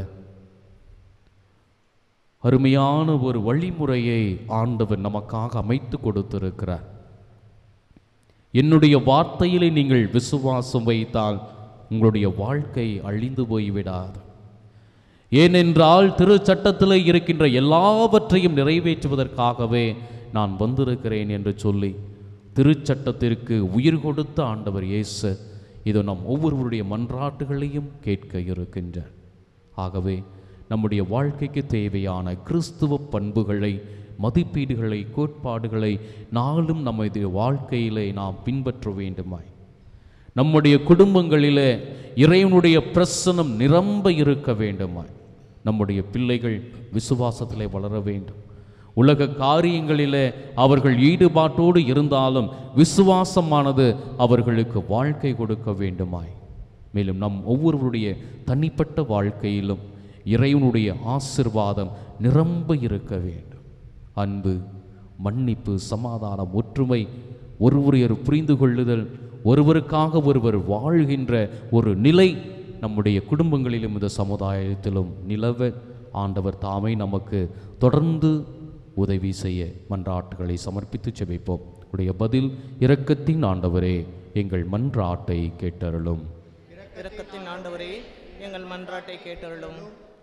அருமையான ஒரு வழிமுறையை ஆண்டவர் நமக்காக அமைத்து கொடுத்திருக்கிறார் என்னுடைய வார்த்தையிலே நீங்கள் விசுவாசம் வைத்தால் உங்களுடைய வாழ்க்கை அழிந்து போய்விடாது ஏனென்றால் திருச்சட்டத்தில் இருக்கின்ற எல்லாவற்றையும் நிறைவேற்றுவதற்காகவே நான் வந்திருக்கிறேன் என்று சொல்லி திருச்சட்டத்திற்கு உயிர் கொடுத்த ஆண்டவர் இயேசு இது நம் ஒவ்வொருவருடைய மன்றாட்டுகளையும் கேட்க இருக்கின்றார் ஆகவே நம்முடைய வாழ்க்கைக்கு தேவையான கிறிஸ்துவ பண்புகளை மதிப்பீடுகளை கோட்பாடுகளை நாளும் நமது வாழ்க்கையிலே நாம் பின்பற்ற வேண்டுமாய் நம்முடைய குடும்பங்களிலே இறைவனுடைய பிரசனம் நிரம்ப இருக்க வேண்டுமாய் நம்முடைய பிள்ளைகள் விசுவாசத்திலே வளர வேண்டும் உலக காரியங்களிலே அவர்கள் ஈடுபாட்டோடு இருந்தாலும் விசுவாசமானது அவர்களுக்கு வாழ்க்கை கொடுக்க வேண்டுமாய் மேலும் நம் ஒவ்வொருவருடைய தனிப்பட்ட வாழ்க்கையிலும் இறைவனுடைய ஆசிர்வாதம் நிரம்ப இருக்க வேண்டும் அன்பு மன்னிப்பு சமாதானம் ஒற்றுமை ஒருவரையொரு புரிந்து கொள்ளுதல் ஒருவருக்காக ஒருவர் வாழ்கின்ற ஒரு நிலை நம்முடைய குடும்பங்களிலும் இந்த சமுதாயத்திலும் நிலவ ஆண்டவர் தாமே நமக்கு தொடர்ந்து உதவி செய்ய மன்றாட்டுகளை சமர்ப்பித்து செபிப்போம் உடைய பதில் இரக்கத்தின் ஆண்டவரே எங்கள் மன்றாட்டை கேட்டருளும் இரக்கத்தின் ஆண்டவரே எங்கள் மன்றாட்டை கேட்டருளும்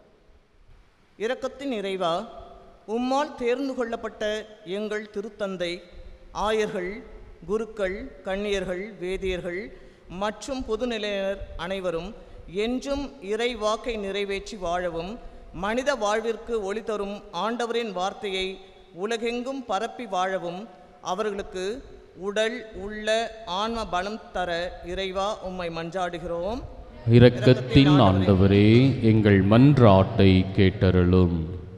இரக்கத்தின் இறைவா உம்மால் தேர்ந்து கொள்ளப்பட்ட எங்கள் திருத்தந்தை ஆயர்கள் குருக்கள் கண்ணியர்கள் வேதியர்கள் மற்றும் பொதுநிலையினர் அனைவரும் என்றும் இறை வாக்கை நிறைவேற்றி வாழவும் மனித வாழ்விற்கு ஒளி தரும் ஆண்டவரின் வார்த்தையை உலகெங்கும் பரப்பி வாழவும் அவர்களுக்கு உடல் உள்ள ஆன்ம பலம் தர இறைவா உம்மை மன்றாடுகிறோம் இரக்கத்தின் ஆண்டவரே எங்கள் மன்றாட்டை கேட்டருளும்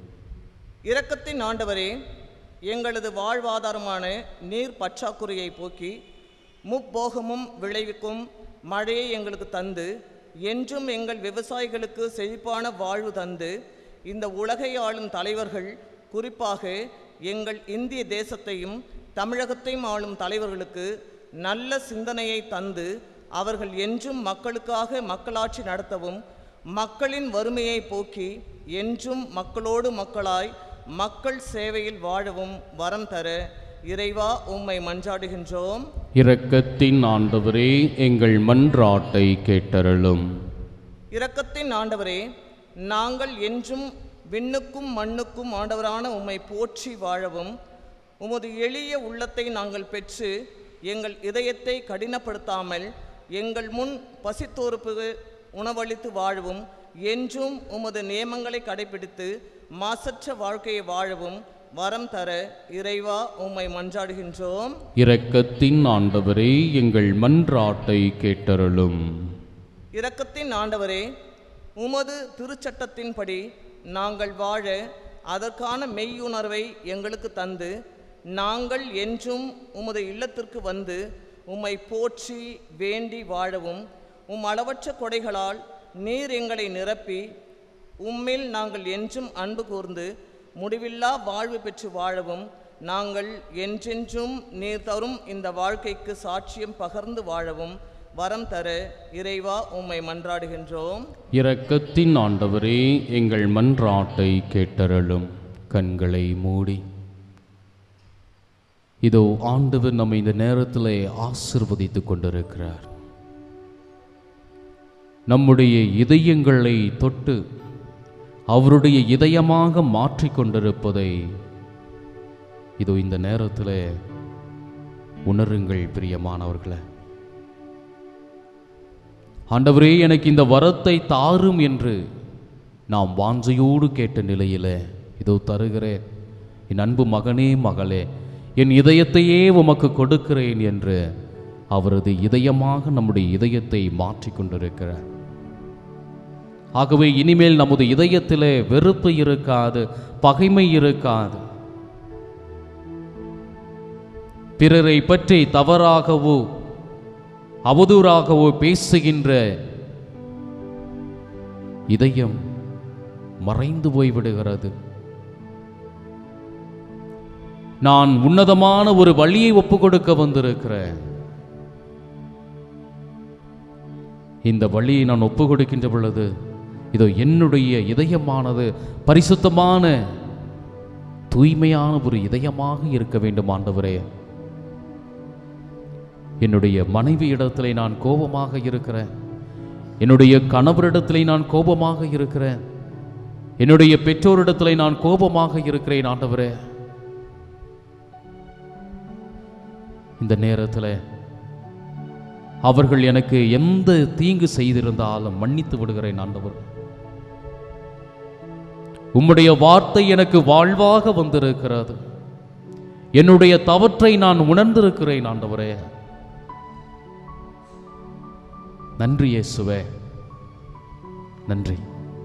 இரக்கத்தின் ஆண்டவரே எங்களது வாழ்வாதாரமான நீர் பற்றாக்குறையை போக்கி முப்போகமும் விளைவிக்கும் மழையை எங்களுக்கு தந்து என்றும் எங்கள் விவசாயிகளுக்கு செழிப்பான வாழ்வு தந்து இந்த உலகை ஆளும் தலைவர்கள் குறிப்பாக எங்கள் இந்திய தேசத்தையும் தமிழகத்தையும் ஆளும் தலைவர்களுக்கு நல்ல சிந்தனையை தந்து அவர்கள் என்றும் மக்களுக்காக மக்களாட்சி நடத்தவும் மக்களின் வறுமையை போக்கி என்றும் மக்களோடு மக்களாய் மக்கள் சேவையில் வாழவும் வரம் தர இறைவா உம்மை மன்றாடுகின்றோம் இரக்கத்தின் ஆண்டவரே எங்கள் மன்றாட்டை கேட்டருளும் இரக்கத்தின் ஆண்டவரே நாங்கள் என்றும் விண்ணுக்கும் மண்ணுக்கும் ஆண்டவரான உம்மை போற்றி வாழவும் உமது எளிய உள்ளத்தை நாங்கள் பெற்று எங்கள் இதயத்தை கடினப்படுத்தாமல் எங்கள் முன் பசித்தோறுப்பு உணவளித்து வாழவும் என்றும் உமது நியமங்களை கடைபிடித்து மாசற்ற வாழ்க்கையை வாழவும் வரம் தர இறைவா உம்மை மன்றாடுகின்றோம் இரக்கத்தின் ஆண்டவரே எங்கள் மன்றாட்டை கேட்டருளும் இரக்கத்தின் ஆண்டவரே உமது திருச்சட்டத்தின்படி நாங்கள் வாழ அதற்கான மெய்யுணர்வை எங்களுக்கு தந்து நாங்கள் என்றும் உமது இல்லத்திற்கு வந்து உம்மை போற்றி வேண்டி வாழவும் உம் அளவற்ற கொடைகளால் நீர் எங்களை நிரப்பி உம்மில் நாங்கள் என்றும் அன்பு கூர்ந்து முடிவில்லா வாழ்வு பெற்று வாழவும் நாங்கள் என்றென்றும் நீர் தரும் இந்த வாழ்க்கைக்கு சாட்சியம் பகர்ந்து வாழவும் வரம் தர இறைவா உம்மை மன்றாடுகின்றோம் இரக்கத்தின் ஆண்டவரே எங்கள் மன்றாட்டை கேட்டருளும் கண்களை மூடி இதோ ஆண்டவர் நம்மை இந்த நேரத்திலே ஆசிர்வதித்துக் கொண்டிருக்கிறார் நம்முடைய இதயங்களை தொட்டு அவருடைய இதயமாக மாற்றிக் கொண்டிருப்பதை இதோ இந்த நேரத்தில் உணருங்கள் பிரியமானவர்களே ஆண்டவரே எனக்கு இந்த வரத்தை தாரும் என்று நாம் வாஞ்சையோடு கேட்ட நிலையில இதோ தருகிறேன் என் அன்பு மகனே மகளே என் இதயத்தையே உமக்கு கொடுக்கிறேன் என்று அவரது இதயமாக நம்முடைய இதயத்தை மாற்றிக் கொண்டிருக்கிறார் ஆகவே இனிமேல் நமது இதயத்திலே வெறுப்பு இருக்காது பகைமை இருக்காது பிறரை பற்றி தவறாகவோ அவதூறாகவோ பேசுகின்ற இதயம் மறைந்து போய்விடுகிறது நான் உன்னதமான ஒரு வழியை ஒப்பு கொடுக்க வந்திருக்கிறேன் இந்த வழியை நான் ஒப்பு கொடுக்கின்ற பொழுது இதோ என்னுடைய இதயமானது பரிசுத்தமான தூய்மையான ஒரு இதயமாக இருக்க வேண்டும் ஆண்டவரே என்னுடைய மனைவி இடத்திலே நான் கோபமாக இருக்கிறேன் என்னுடைய கணவரிடத்திலே நான் கோபமாக இருக்கிறேன் என்னுடைய பெற்றோரிடத்திலே நான் கோபமாக இருக்கிறேன் ஆண்டவரே இந்த நேரத்தில் அவர்கள் எனக்கு எந்த தீங்கு செய்திருந்தாலும் மன்னித்து விடுகிறேன் ஆண்டவர் உம்முடைய வார்த்தை எனக்கு வாழ்வாக வந்திருக்கிறது என்னுடைய தவற்றை நான் உணர்ந்திருக்கிறேன் ஆண்டவரே நன்றி இயேசுவே நன்றி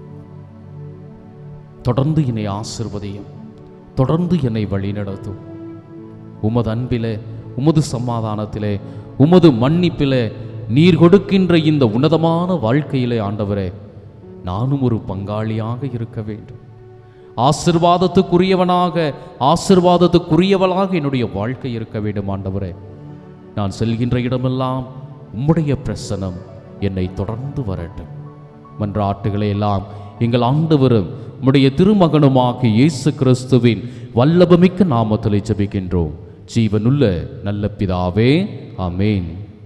தொடர்ந்து என்னை ஆசிர்வதியும் தொடர்ந்து என்னை வழிநடத்தும் உமது அன்பிலே உமது சமாதானத்திலே உமது மன்னிப்பிலே நீர் கொடுக்கின்ற இந்த உன்னதமான வாழ்க்கையிலே ஆண்டவரே நானும் ஒரு பங்காளியாக இருக்க வேண்டும் ஆசிர்வாதத்துக்குரியவனாக ஆசிர்வாதத்துக்குரியவளாக என்னுடைய வாழ்க்கை இருக்க வேண்டும் ஆண்டவரே நான் செல்கின்ற இடமெல்லாம் உம்முடைய பிரசனம் என்னை தொடர்ந்து வரட்டும் மன்றாட்டுகளை எல்லாம் எங்கள் ஆண்டவரும் உம்முடைய திருமகனுமாகிய இயேசு கிறிஸ்துவின் வல்லபமிக்க நாமத்திலே ஜெபிக்கின்றோம் ஜீவனுள்ள நல்ல பிதாவே ஆமென்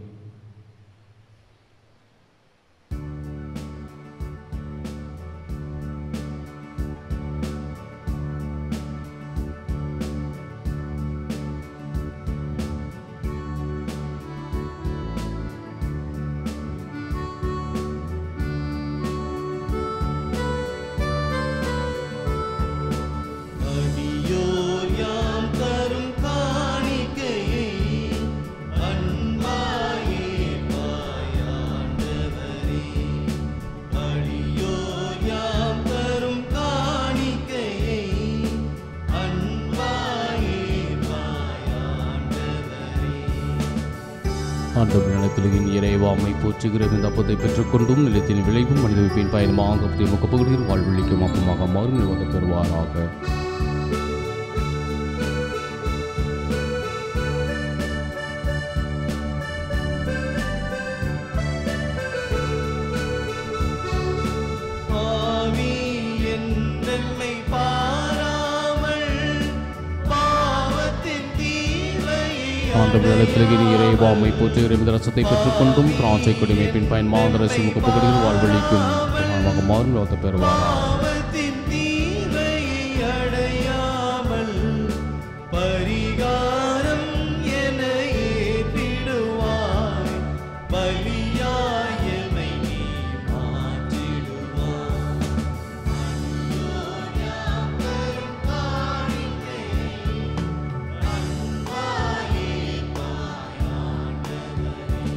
அடியோர் யாம் தரும் காணிக்கையை அன்பாயே பாயாண்டவரே அடியோர் யாம் தரும் காணிக்கையை அன்பாயே பாயாண்டவரே ஆண்டவர் நிலத்திலுகின் இறைவாமை போற்றுகிற இந்த அப்பத்தை பெற்றுக்கொண்டும் நிலத்தின் விளைவும் மனித வைப்பின் பயணமாக அப்பத்தை முகப்பகுதியில் வாழ்வழிக்கும் அப்பமாக மாறும் நிறுவனம் பெறுவாராக ஆவி என்னை பாராமல் பாவத்தின் தீமையை ஆண்டவர் நிலத்திலுகின் இறைவாமை போற்றுகிற இந்த ரசத்தை பெற்றுக்கொண்டும் திராட்சை கொடிமை பின் பயன் மாதரசி முகப்பகுதியில் வாழ்வழிக்கும் அப்பமாக மாறும் நிறுவனம் பெறுவாராக பாவத்தின் தீமையை அடையாமல் பரிகாரம் என ஏற்றிடுவாய் பலியாய் எமை நீ மாற்றிடுவாய் அடியோர் யாம் தரும் காணிக்கை அன்பாயே பாயாண்டவரே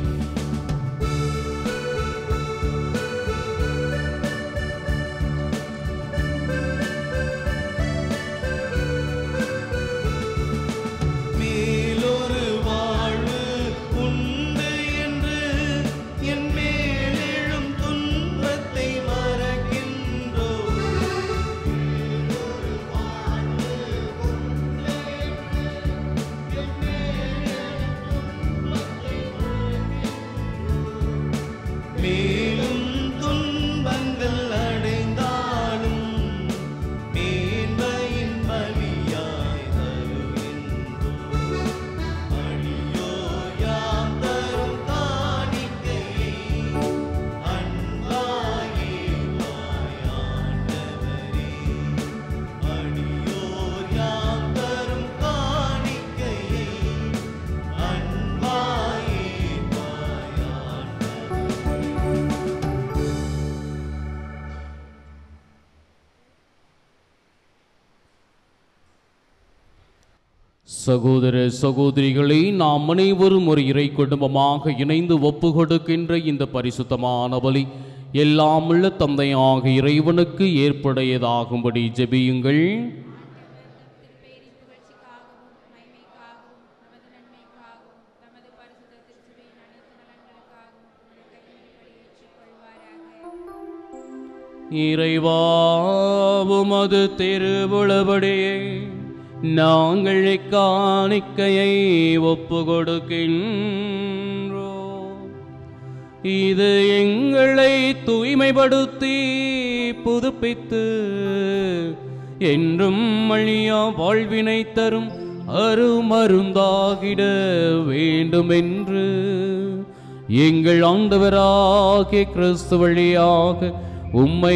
மேலொரு வாழ்வு உண்டு என்று என் மேலெழும் துன்பத்தை மறக்கின்றோம் மேலும் துன்பங்கள் அடைந்தாலும் மேன்மையின் பலியாய் தருகின்றோம் அடியோர் யாம் தரும் காணிக்கையை அன்பாயே பாயாண்டவரே அடியோர் யாம் தரும் காணிக்கையை அன்பாயே பாயாண்டவரே சகோதர சகோதரிகளை நாம் அனைவரும் ஒரு இறை குடும்பமாக இணைந்து ஒப்பு கொடுக்கின்ற இந்த பரிசுத்தமான பலி எல்லாம் உள்ள தந்தையாக இறைவனுக்கு ஏற்புடையதாகும்படி ஜெபியுங்கள் திருப்பேரின் புகழ்ச்சிக்காகவும் மகிமைக்காகவும் நமது நன்மைக்காகவும் தமது பரிசுத்த திருச்சபையின் அனைத்து நலன்களுக்காகவும் உமது கையின்படி ஏற்றுக்கொள்வாராக இறைவாவுமது திருவுளபடியே நாங்கள் இக்காணிக்கையை ஒப்பு கொடுக்கின்றோம் இது எங்களை தூய்மைப்படுத்தி புதுப்பித்து என்றும் அழியா வாழ்வினை தரும் அருமருந்தாகிட வேண்டுமென்று எங்கள் ஆண்டவராகிய கிறிஸ்து வழியாக உம்மை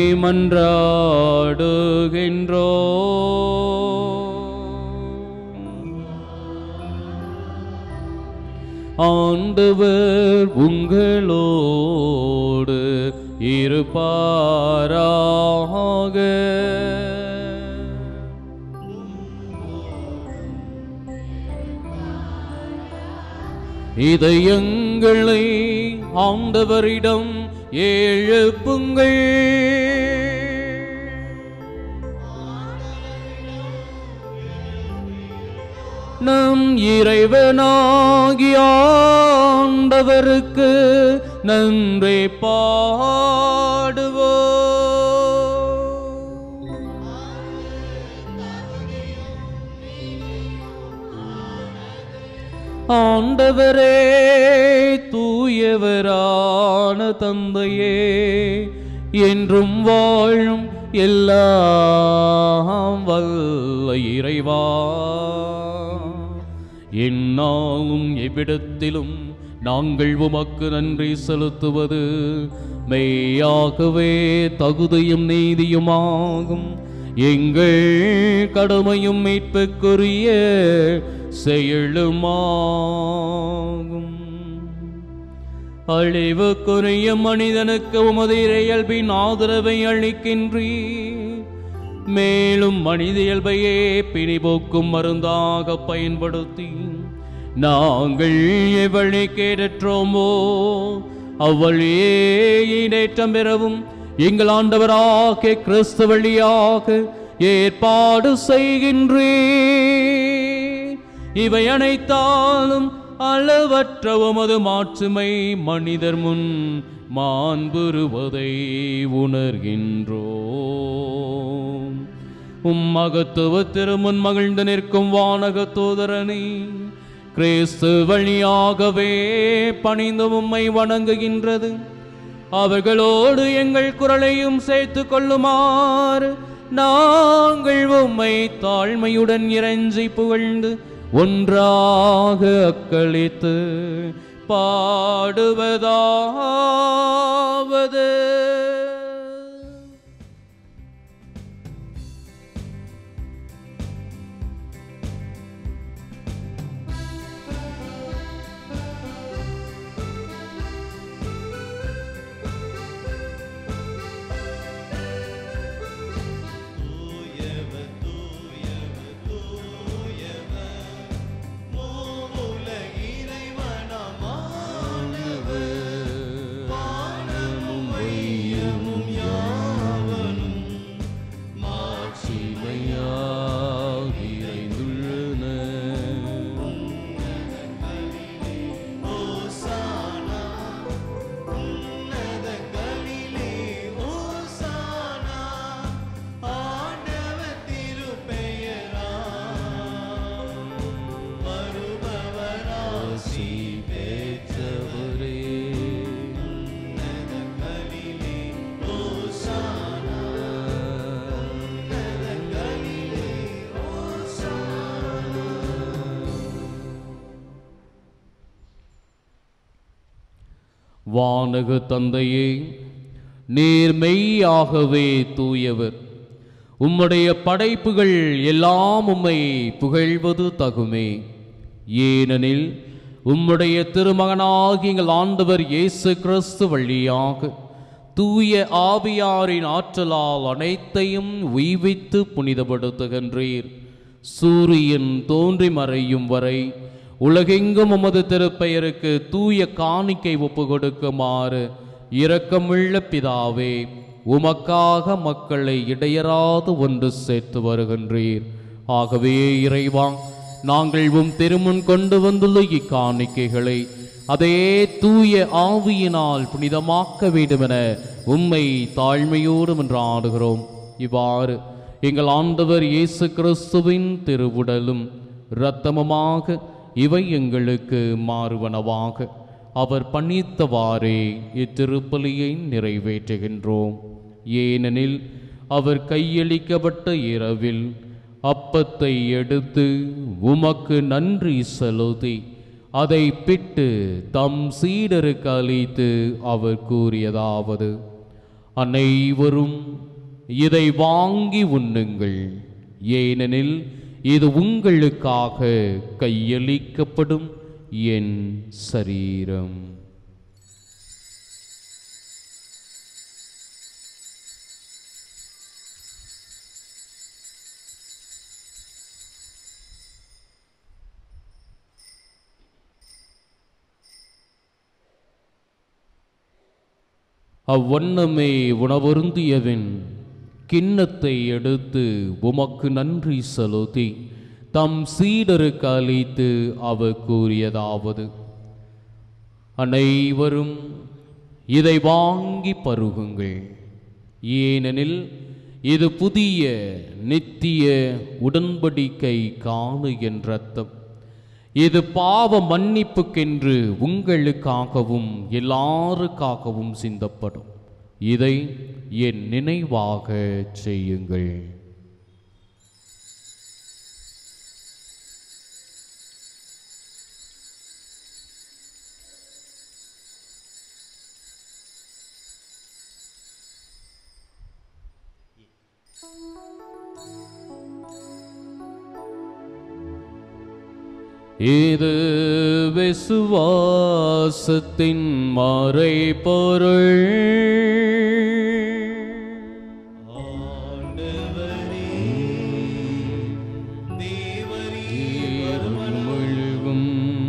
மன்றாடுகின்றோம் ஆண்டவர் உங்களோடு இருப்பாராக இதயங்களை ஆண்டவரிடம் எழுப்புங்கள் நம் இறைவனாகிய ஆண்டவருக்கு நன்றி பாடுவோம் ஆண்டவரே தூயவரான தந்தையே என்றும் வாழும் எல்லாம் வல்ல இறைவா என்னாலும் எவ்விடத்திலும் நாங்கள் உமக்கு நன்றி செலுத்துவது மெய்யாகவே தகுதியும் நீதியுமாகும் எங்கள் கடமையும் மீட்புக்குரிய செயலுமாகும் அழிவுக்குரிய மனிதனுக்கு உமது இயல்பின் ஆதரவை அளிக்கின்றீ மேலும் மனித இயல்பையே பிணிபோக்கும் மருந்தாக பயன்படுத்தி நாங்கள் எவழி கேட்டோமோ அவ்வழியே ஈடேற்றம் பெறவும் எங்கள் ஆண்டவராக கிறிஸ்து வழியாக ஏற்பாடு செய்கின்றே இவை அனைத்தாலும் அளவற்ற உமது மாட்சிமை மனிதர் முன் மாண்புருவதை உணர்கின்றோம் உம்மகத்துவ திருமுன் மகிழ்ந்து நிற்கும் வானக தூதரனே கிறிஸ்து வழியாகவே பணிந்து உம்மை வணங்குகின்றது அவர்களோடு எங்கள் குரலையும் சேர்த்து கொள்ளுமாறு நாங்கள் உம்மை தாழ்மையுடன் இறைஞ்சி புகழ்ந்து ஒன்றாக அக்களித்து பாடுவதாவது தூயவர் தூயவர் தூயவர் மூவுல இறைவனமானவர் வானமும் வையமும் யாவனும் ஓசானா உன்னதங்களிலே ஓசானா ஆண்டவர் திருப்பெயரால் வருபவராசி பெற்றவரே உன்னதங்களிலே ஓசானா உன்னதங்களிலே ஓசானா வானக தந்தையே நீர் மெய்யாகவே தூயவர் உம்முடைய படைப்புகள் எல்லாம் உம்மை புகழ்வது தகுமே ஏனெனில் உம்முடைய திருமகனாகி எங்கள் ஆண்டவர் இயேசு கிறிஸ்து வழியாக தூய ஆவியாரின் ஆற்றலால் அனைத்தையும் உய்வித்து புனிதப்படுத்துகின்றீர் சூரியன் தோன்றி மறையும் வரை உலகெங்கும் உமது திருப்பெயருக்கு தூய காணிக்கை ஒப்பு கொடுக்குமாறு இரக்கமுள்ள பிதாவே உமக்காக மக்களை இடையராது ஒன்று சேர்த்து வருகின்றீர் ஆகவே இறைவா நாங்கள் உம் திருமுன் கொண்டு வந்துள்ள இக்காணிக்கைகளை அதே தூய ஆவியினால் புனிதமாக்க வேண்டுமென உம்மை தாழ்மையோடு என்று ஆடுகிறோம் இவ்வாறு எங்கள் ஆண்டவர் இயேசு கிறிஸ்துவின் திருவுடலும் இரத்தமுமாக இவை எங்களுக்கு மாறுவனவாக அவர் பணித்தவாறே இத்திருப்பலியை நிறைவேற்றுகின்றோம் ஏனெனில் அவர் கையளிக்கப்பட்ட இரவில் அப்பத்தை எடுத்து உமக்கு நன்றி செலுத்தி அதை பிட்டு தம் சீடருக்கு அளித்து அவர் கூறியதாவது அனைவரும் இதை வாங்கி உண்ணுங்கள் ஏனெனில் இது உங்களுக்காக கையளிக்கப்படும் என் சரீரம் அவ்வண்ணமே உணவருந்தியவன் கிண்ணத்தை எடுத்து உமக்கு நன்றி செலுத்தி தம் சீடருக்கு அளித்து அவர் கூறியதாவது அனைவரும் இதை வாங்கி பருகுங்கள் ஏனெனில் இது புதிய நித்திய உடன்படிக்கை காணு என்ற ரத்தம் இது பாவ மன்னிப்புக்கென்று உங்களுக்காகவும் எல்லாருக்காகவும் சிந்தப்படும் இதை என் நினைவாக செய்யுங்கள் இது விசுவாசத்தின் மறைபொருள் முழுகும்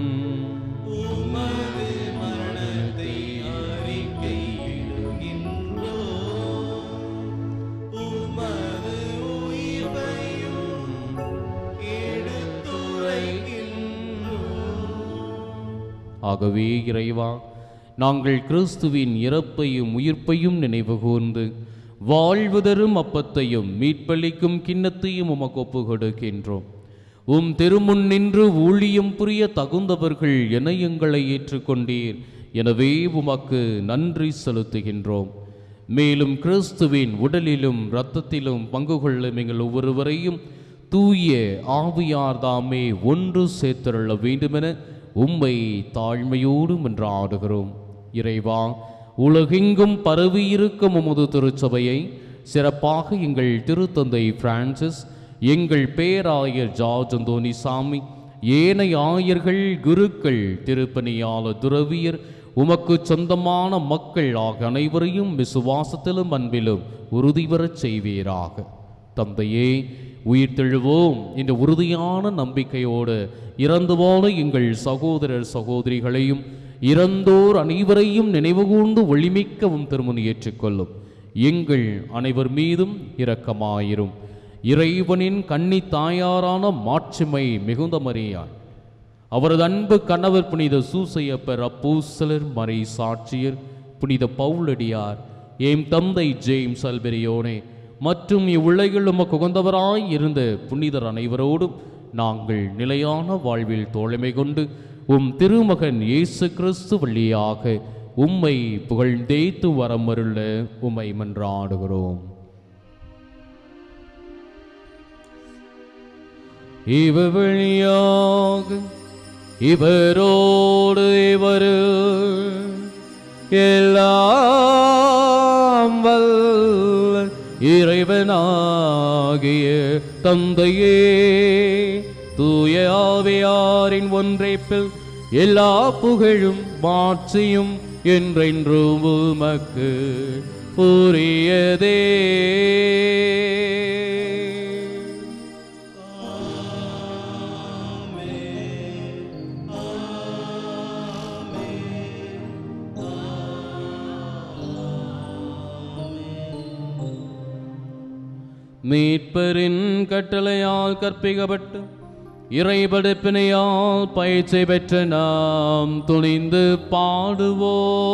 ஆகவே இறைவா நாங்கள் கிறிஸ்துவின் இறப்பையும் உயிர்ப்பையும் நினைவு கூர்ந்து வாழ்வு தரும் அப்பத்தையும் மீட்பளிக்கும் கிண்ணத்தையும் உமக்கு ஒப்பு கொடுக்கின்றோம் உம் திருமுன் நின்று ஊழியம் புரிய தகுந்தவர்கள் என எங்களை ஏற்றுக்கொண்டீர் எனவே உமக்கு நன்றி செலுத்துகின்றோம் மேலும் கிறிஸ்துவின் உடலிலும் இரத்தத்திலும் பங்கு கொள்ளும் எங்கள் ஒவ்வொருவரையும் தூய ஆவியார் தாமே ஒன்று சேர்த்தருள வேண்டுமென உம்மை தாழ்மையோடு மன்றாடுகிறோம் இறைவா உலகெங்கும் பரவியிருக்கும் உமது திருச்சபையை சிறப்பாக எங்கள் திருத்தந்தை பிரான்சிஸ் எங்கள் பேராயர் ஜார்ஜ் அந்தோனி சாமி ஏனைய ஆயர்கள் குருக்கள் திருப்பணியாளர் துறவியர் உமக்கு சொந்தமான மக்கள் ஆக அனைவரையும் விசுவாசத்திலும் அன்பிலும் உறுதி வரச் செய்வீராக தந்தையே உயிர்த்தெழுவோம் என்ற உறுதியான நம்பிக்கையோடு இறந்து போன எங்கள் சகோதரர் சகோதரிகளையும் இறந்தோர் அனைவரையும் நினைவுகூர்ந்து ஒளிமிக்கவும் திருமணி ஏற்றுக்கொள்ளும் எங்கள் அனைவர் மீதும் இரக்கமாயிரும் இறைவனின் கன்னி தாயாரான மாட்சிமை மிகுந்த மரியாய் அவரது அன்பு கணவர் புனித சூசையப்பர் அப்பூசலர் மறை சாட்சியர் புனித பவுலடியார் எம் தந்தை ஜேம்ஸ் அல்பெரியோனே மற்றும் இவ்வுலகில் உமக்கு உகந்தவராய் இருந்த புனிதர் அனைவரோடும் நாங்கள் நிலையான வாழ்வில் தோழமை கொண்டு உம் திருமகன் இயேசு கிறிஸ்து வழியாக உம்மை புகழ்ந்தேத்து வரமருள உம்மை மன்றாடுகிறோம் இவ வழியாக இவரோடு இவர் எல்லாம் வல்ல இறைவனாகிய தந்தையே தூய ஆவியாரின் ஒன்றைப்பில் எல்லா புகழும் மாட்சியும் என்றென்றும் உமக்கு உரியதே மீட்பரின் கட்டளையால் கற்பிக்கப்பட்டு இறைபடைப்பினையால் பயிற்சி பெற்ற நாம் துணிந்து பாடுவோம்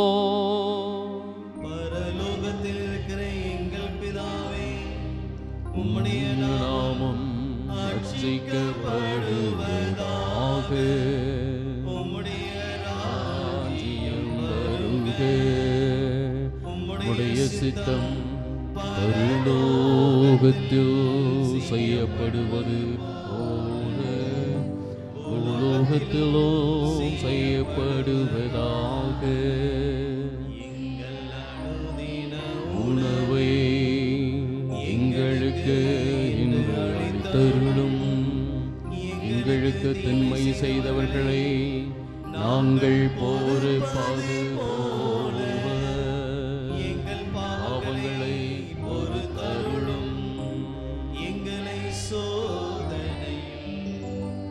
பரலோகத்தில் இருக்கிற எங்கள் பிதாவே உம்முடைய நாமம் ரட்சிக்கப்படுவதாக உம்முடைய ராஜ்யம் வருக உம்முடைய சித்தம் பரலோகத்தில் செய்யப்படுவது போல உலோகத்திலும் செய்யப்படுவதாக உணவை எங்களுக்கு இன்று அளித்தருளும் எங்களுக்கு திண்மை செய்தவர்களை நாங்கள் பொறுப்பது போல எங்கள் பாவங்களை பொறுத்தருளும் எங்களை சோதனையில்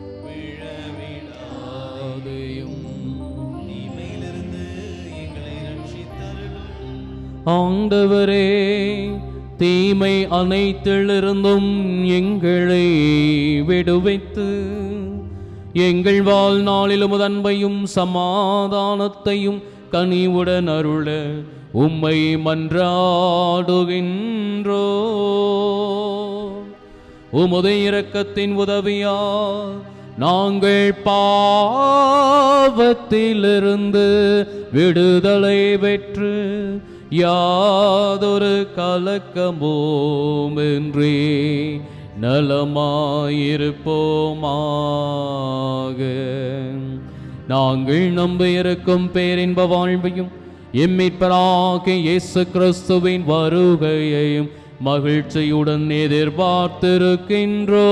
ஆதையும் தீமையிலிருந்து எங்களை ரட்சித்தருளும் ஆண்டவரே தீமை அனைத்திலிருந்தும் எங்களை விடுவித்து எங்கள் வாழ்நாளிலும் அன்பையும் சமாதானத்தையும் கனிவுடன் அருள உம்மை மன்றாடுகின்றோ உமது இரக்கத்தின் உதவியால் நாங்கள் பாவத்திலிருந்து விடுதலை பெற்று யாதொரு கலக்கமோமின்றி நலமாயிருப்போமாக நாங்கள் நம்பியிருக்கும் பேரின்ப வாழ்வையும் எம்மிற்பராக இயேசு கிறிஸ்துவின் வருகையையும் மகிழ்ச்சியுடன் எதிர்பார்த்திருக்கின்றோ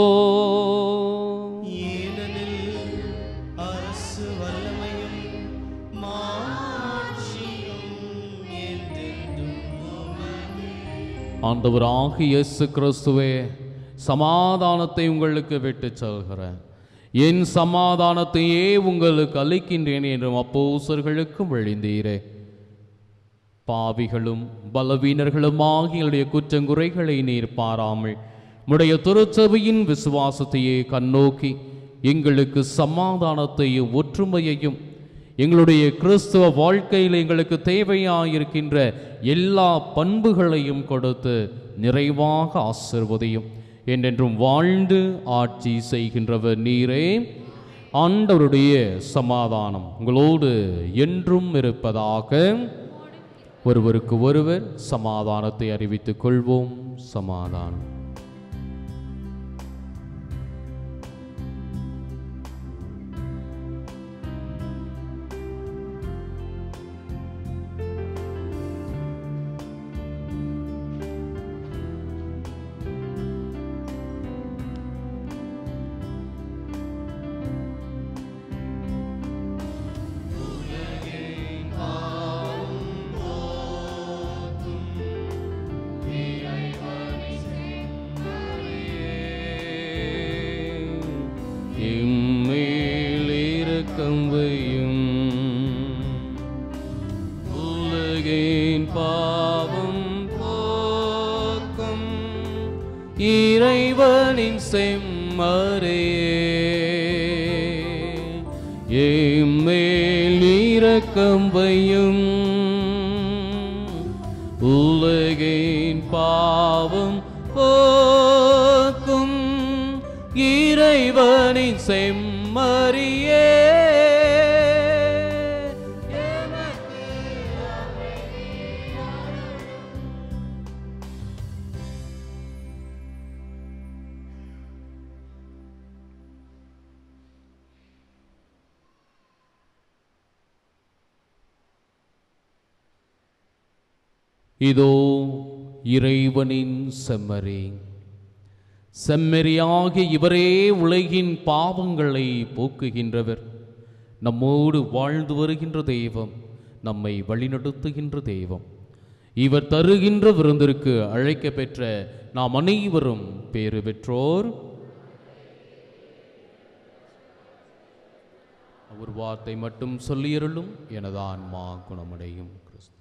ஏனெனில் அரசு வல்லமையும் மாட்சியும் என்றென்றும் உமதே. ஆண்டவராக இயேசு கிறிஸ்துவே சமாதானத்தை உங்களுக்கு விட்டுச் செல்கிறேன் என் சமாதானத்தையே உங்களுக்கு அளிக்கின்றேன் என்றும் அப்போசர்களுக்கும் வழிந்தீரே பாவிகளும் பலவீனர்களும் ஆகிய குற்றங்குறைகளை நீர் பாராமல் உடைய திருச்சபையின் விசுவாசத்தையே கண்ணோக்கி எங்களுக்கு சமாதானத்தையும் ஒற்றுமையையும் எங்களுடைய கிறிஸ்துவ வாழ்க்கையில் எங்களுக்கு தேவையாயிருக்கின்ற எல்லா பண்புகளையும் கொடுத்து நிறைவாக ஆசிர்வதையும் என்றென்றும் வாழ்ந்து ஆட்சி செய்கின்றவர் நீரே ஆண்டவருடைய சமாதானம் உங்களோடு என்றும் இருப்பதாக ஒருவருக்கு ஒருவர் சமாதானத்தை அறிவித்துக் கொள்வோம் சமாதானம் இம்மேலிருக்கம் வையும் உலகின் பாவம் போக்கும் இறைவனின் செம்மறையே எம்மேல் இரக்கம் வையும் உலகின் பாவம் போக்கும் இறைவனின் செம்மறியே இதோ இறைவனின் செம்மறி செம்மறியாகிய இவரே உலகின் பாவங்களை போக்குகின்றவர் நம்மோடு வாழ்ந்து வருகின்ற தெய்வம் நம்மை வழிநடத்துகின்ற தெய்வம் இவர் தருகின்ற விருந்திற்கு அழைக்க பெற்ற நாம் அனைவரும் பேறு பெற்றோர் ஒரு வார்த்தை மட்டும் சொல்லியருளும் எனது ஆன்மா குணமடையும் கிறிஸ்து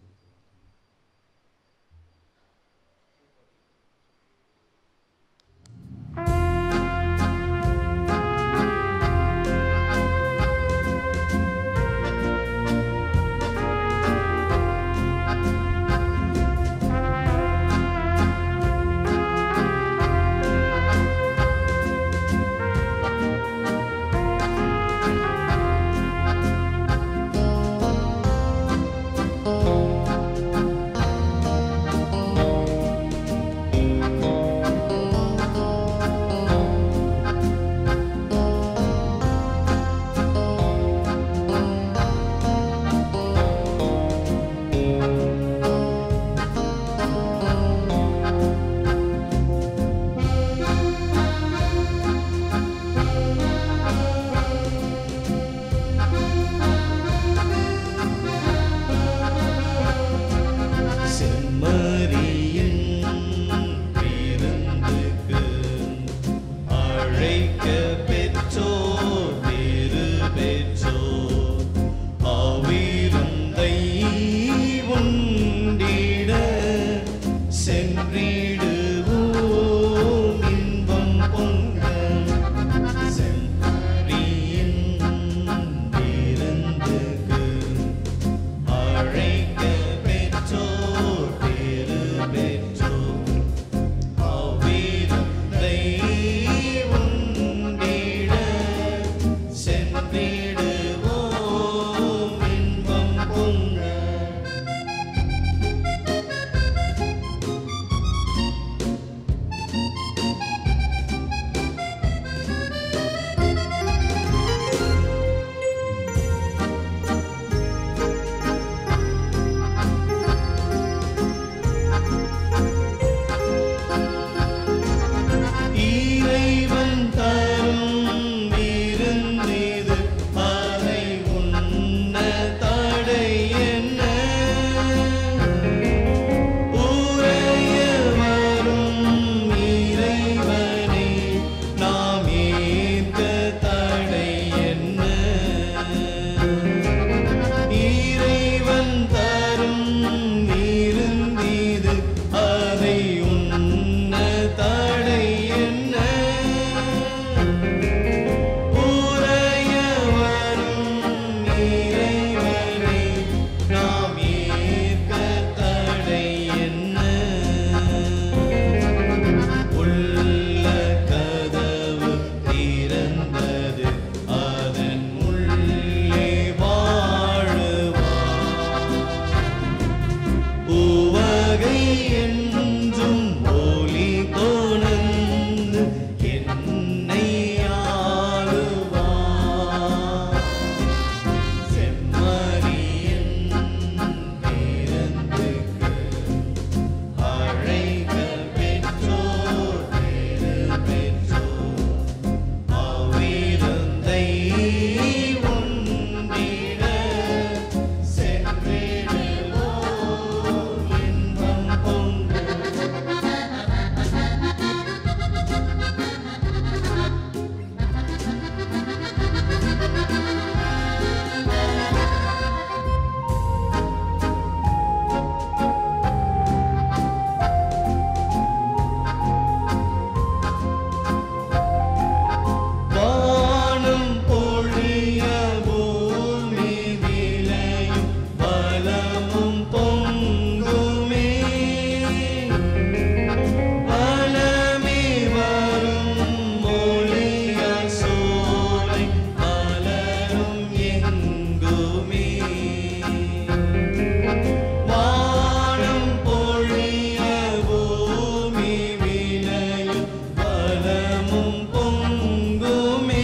வளமும் பொங்குமே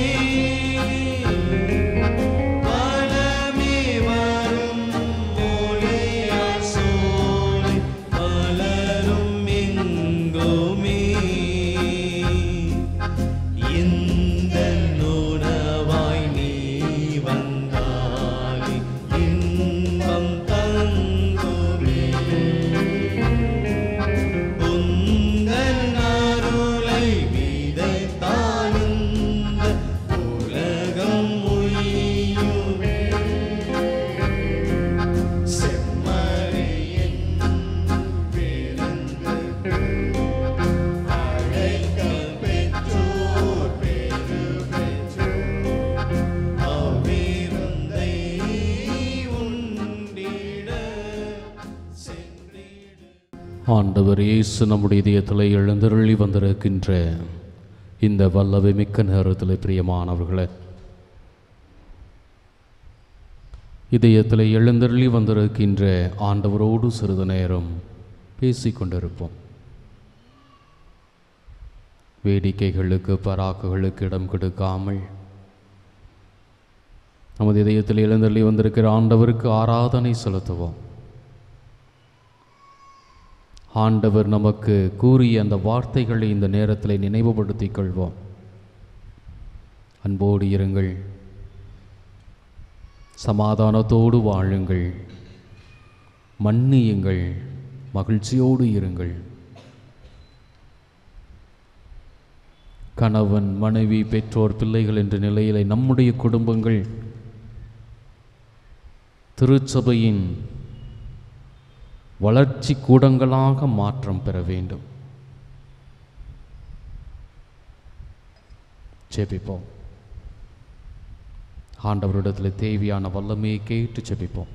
வளமே வரும் ஒளியால் சோலை வளரும் எங்குமே இந்த உணவாய் நீ வந்தாலே இன்பம் தங்குமே உந்தன் அருளை விதைத்தால் இந்த உலகம் உய்யுமே. செம்மறியின் விருந்து அழைக்க பெற்றோர் பேறு பெற்றோர் அவ்விருந்தை உண்டிட சென்றிடு ஆண்டவர் இயேசு நம்முடைய இதயத்தில் எழுந்தருளி வந்திருக்கின்ற இந்த வல்லவை மிக்க நேரத்தில் பிரியமானவர்களே இதயத்தில் எழுந்தருளி வந்திருக்கின்ற ஆண்டவரோடு சிறிது நேரம் பேசிக்கொண்டிருப்போம் வேடிக்கைகளுக்கு பராக்குகளுக்கு இடம் கொடுக்காமல் நமது இதயத்தில் எழுந்தருளி வந்திருக்கிற ஆண்டவருக்கு ஆராதனை செலுத்துவோம் ஆண்டவர் நமக்கு கூறிய அந்த வார்த்தைகளை இந்த நேரத்தில் நினைவுபடுத்திக் கொள்வோம் அன்போடு இருங்கள் சமாதானத்தோடு வாழுங்கள் மன்னியுங்கள் மகிழ்ச்சியோடு இருங்கள் கணவன் மனைவி பெற்றோர் பிள்ளைகள் என்ற நிலையிலே நம்முடைய குடும்பங்கள் திருச்சபையின் வளர்ச்சி கூடங்களாக மாற்றம் பெற வேண்டும் ஜெபிப்போம் ஆண்டவரிடத்தில் தேவையான வல்லமையை கேட்டு ஜெபிப்போம்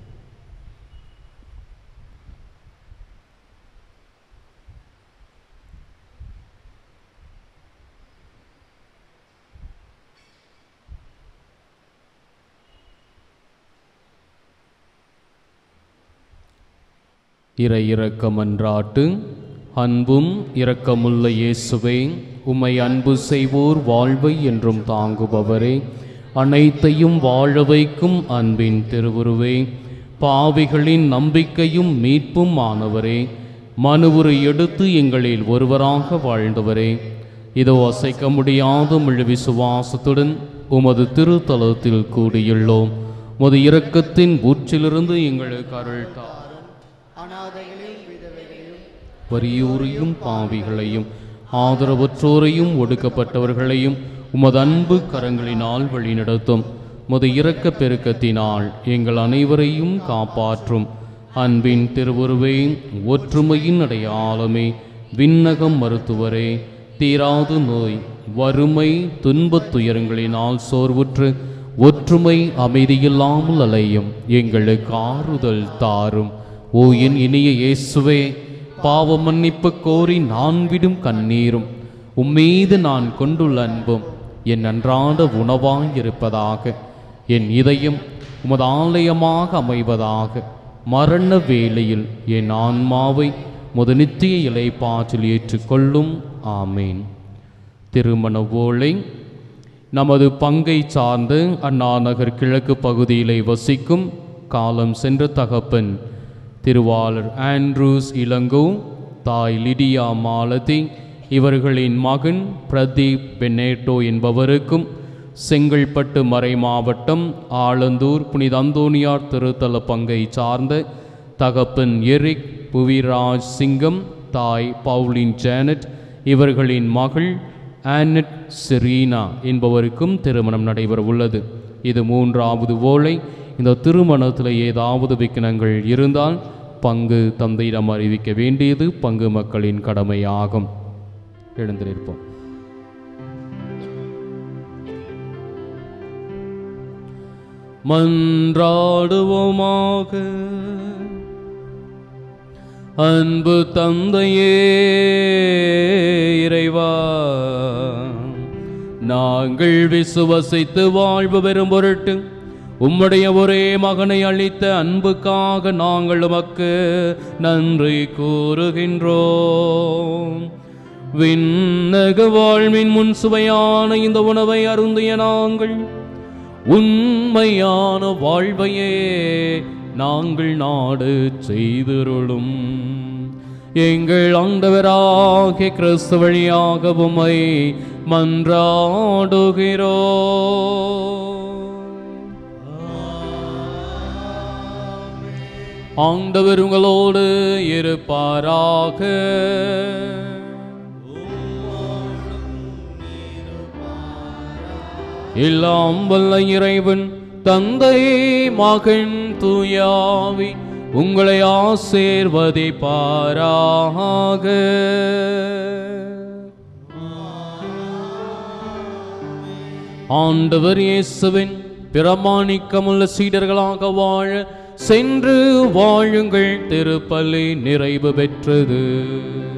இறை இரக்கமன்றாட்டு அன்பும் இரக்கமுள்ள இயேசுவே உம்மை அன்பு செய்வோர் வாழ்வை என்றும் தாங்குபவரே அனைத்தையும் வாழ வைக்கும் அன்பின் திருவுருவே பாவிகளின் நம்பிக்கையும் மீட்பும் ஆனவரே மனுவுரு எடுத்து எங்களில் ஒருவராக வாழ்ந்தவரே இதோ அசைக்க முடியாத முழு விசுவாசத்துடன் உமது திருத்தலத்தில் கூடியுள்ளோம் உமது இரக்கத்தின் ஊற்றிலிருந்து எங்களுக்கு அருள் தாரும். வறியோரையும் பாவிகளையும் ஆதரவற்றோரையும் ஒடுக்கப்பட்டவர்களையும் உமது அன்பு கரங்களினால் வழிநடத்தும் உமது இரக்க பெருக்கத்தினால் எங்கள் அனைவரையும் காப்பாற்றும் அன்பின் திருவுருவே ஒற்றுமையின் அடையாளமே விண்ணகம் மருத்துவரே தீராது நோய் வறுமை துன்பத் துயரங்களினால் சோர்வுற்று ஒற்றுமை அமைதியில்லாமல் அலையும் எங்களுக்கு ஆறுதல் தாரும் ஓ என் இனிய இயேசுவே பாவ மன்னிப்பு கோரி நான் விடும் கண்ணீரும் உம்மீது நான் கொண்டுள்ள அன்பும் என் அன்றாட உணவாயிருப்பதாக என் இதயம் உமது ஆலயமாக அமைவதாக மரண வேளையில் என் ஆன்மாவை முத நித்திய இலைப்பாற்றில் ஏற்றுக்கொள்ளும் ஆமேன் திருமண ஓலை நமது பங்கை சார்ந்து அண்ணா நகர் கிழக்கு பகுதியிலே வசிக்கும் காலம் சென்ற தகப்பன் திருவாளர் ஆண்ட்ரூஸ் இளங்கோ தாய் லிடியா மாலதி இவர்களின் மகன் பிரதீப் பெனேட்டோ என்பவருக்கும் செங்கல்பட்டு மறை மாவட்டம் ஆலந்தூர் புனித அந்தோனியார் திருத்தல பங்கை சார்ந்த தகப்பன் எரிக் புவிராஜ் சிங்கம் தாய் பவுலின் ஜானட் இவர்களின் மகள் ஆனட் செரீனா என்பவருக்கும் திருமணம் நடைபெற உள்ளது இது மூன்றாவது ஓலை இந்த திருமணத்தில் ஏதாவது விக்கனங்கள் இருந்தால் பங்கு தந்தையிடம் அறிவிக்க வேண்டியது பங்கு மக்களின் கடமையாகும் எழுந்திருப்போம் மன்றாடுவோமாக அன்பு தந்தையே இறைவா நாங்கள் விசுவசித்து வாழ்வு பெறும் பொருட்டு உம்முடைய ஒரே மகனை அளித்த அன்புக்காக நாங்கள் உமக்கு நன்றி கூறுகின்றோம் விண்ணக வாழ்வின் முன் சுவையான இந்த உணவை அருந்திய நாங்கள் உண்மையான வாழ்வையே நாங்கள் நாடு செய்திருளும் எங்கள் ஆண்டவராகிய கிறிஸ்து வழியாக உம்மை மன்றாடுகிறோ ஆண்டவர் உங்களோடு இருப்பாராக எல்லாம் வல்ல இறைவன் தந்தை மகன் தூயாவி உங்களை ஆசீர்வதிப்பாராக ஆண்டவர் இயேசுவின் பிரமாணிக்கமுள்ள சீடர்களாக வாழ சென்று வாழுங்கள் திருப்பலி நிறைவு பெற்றது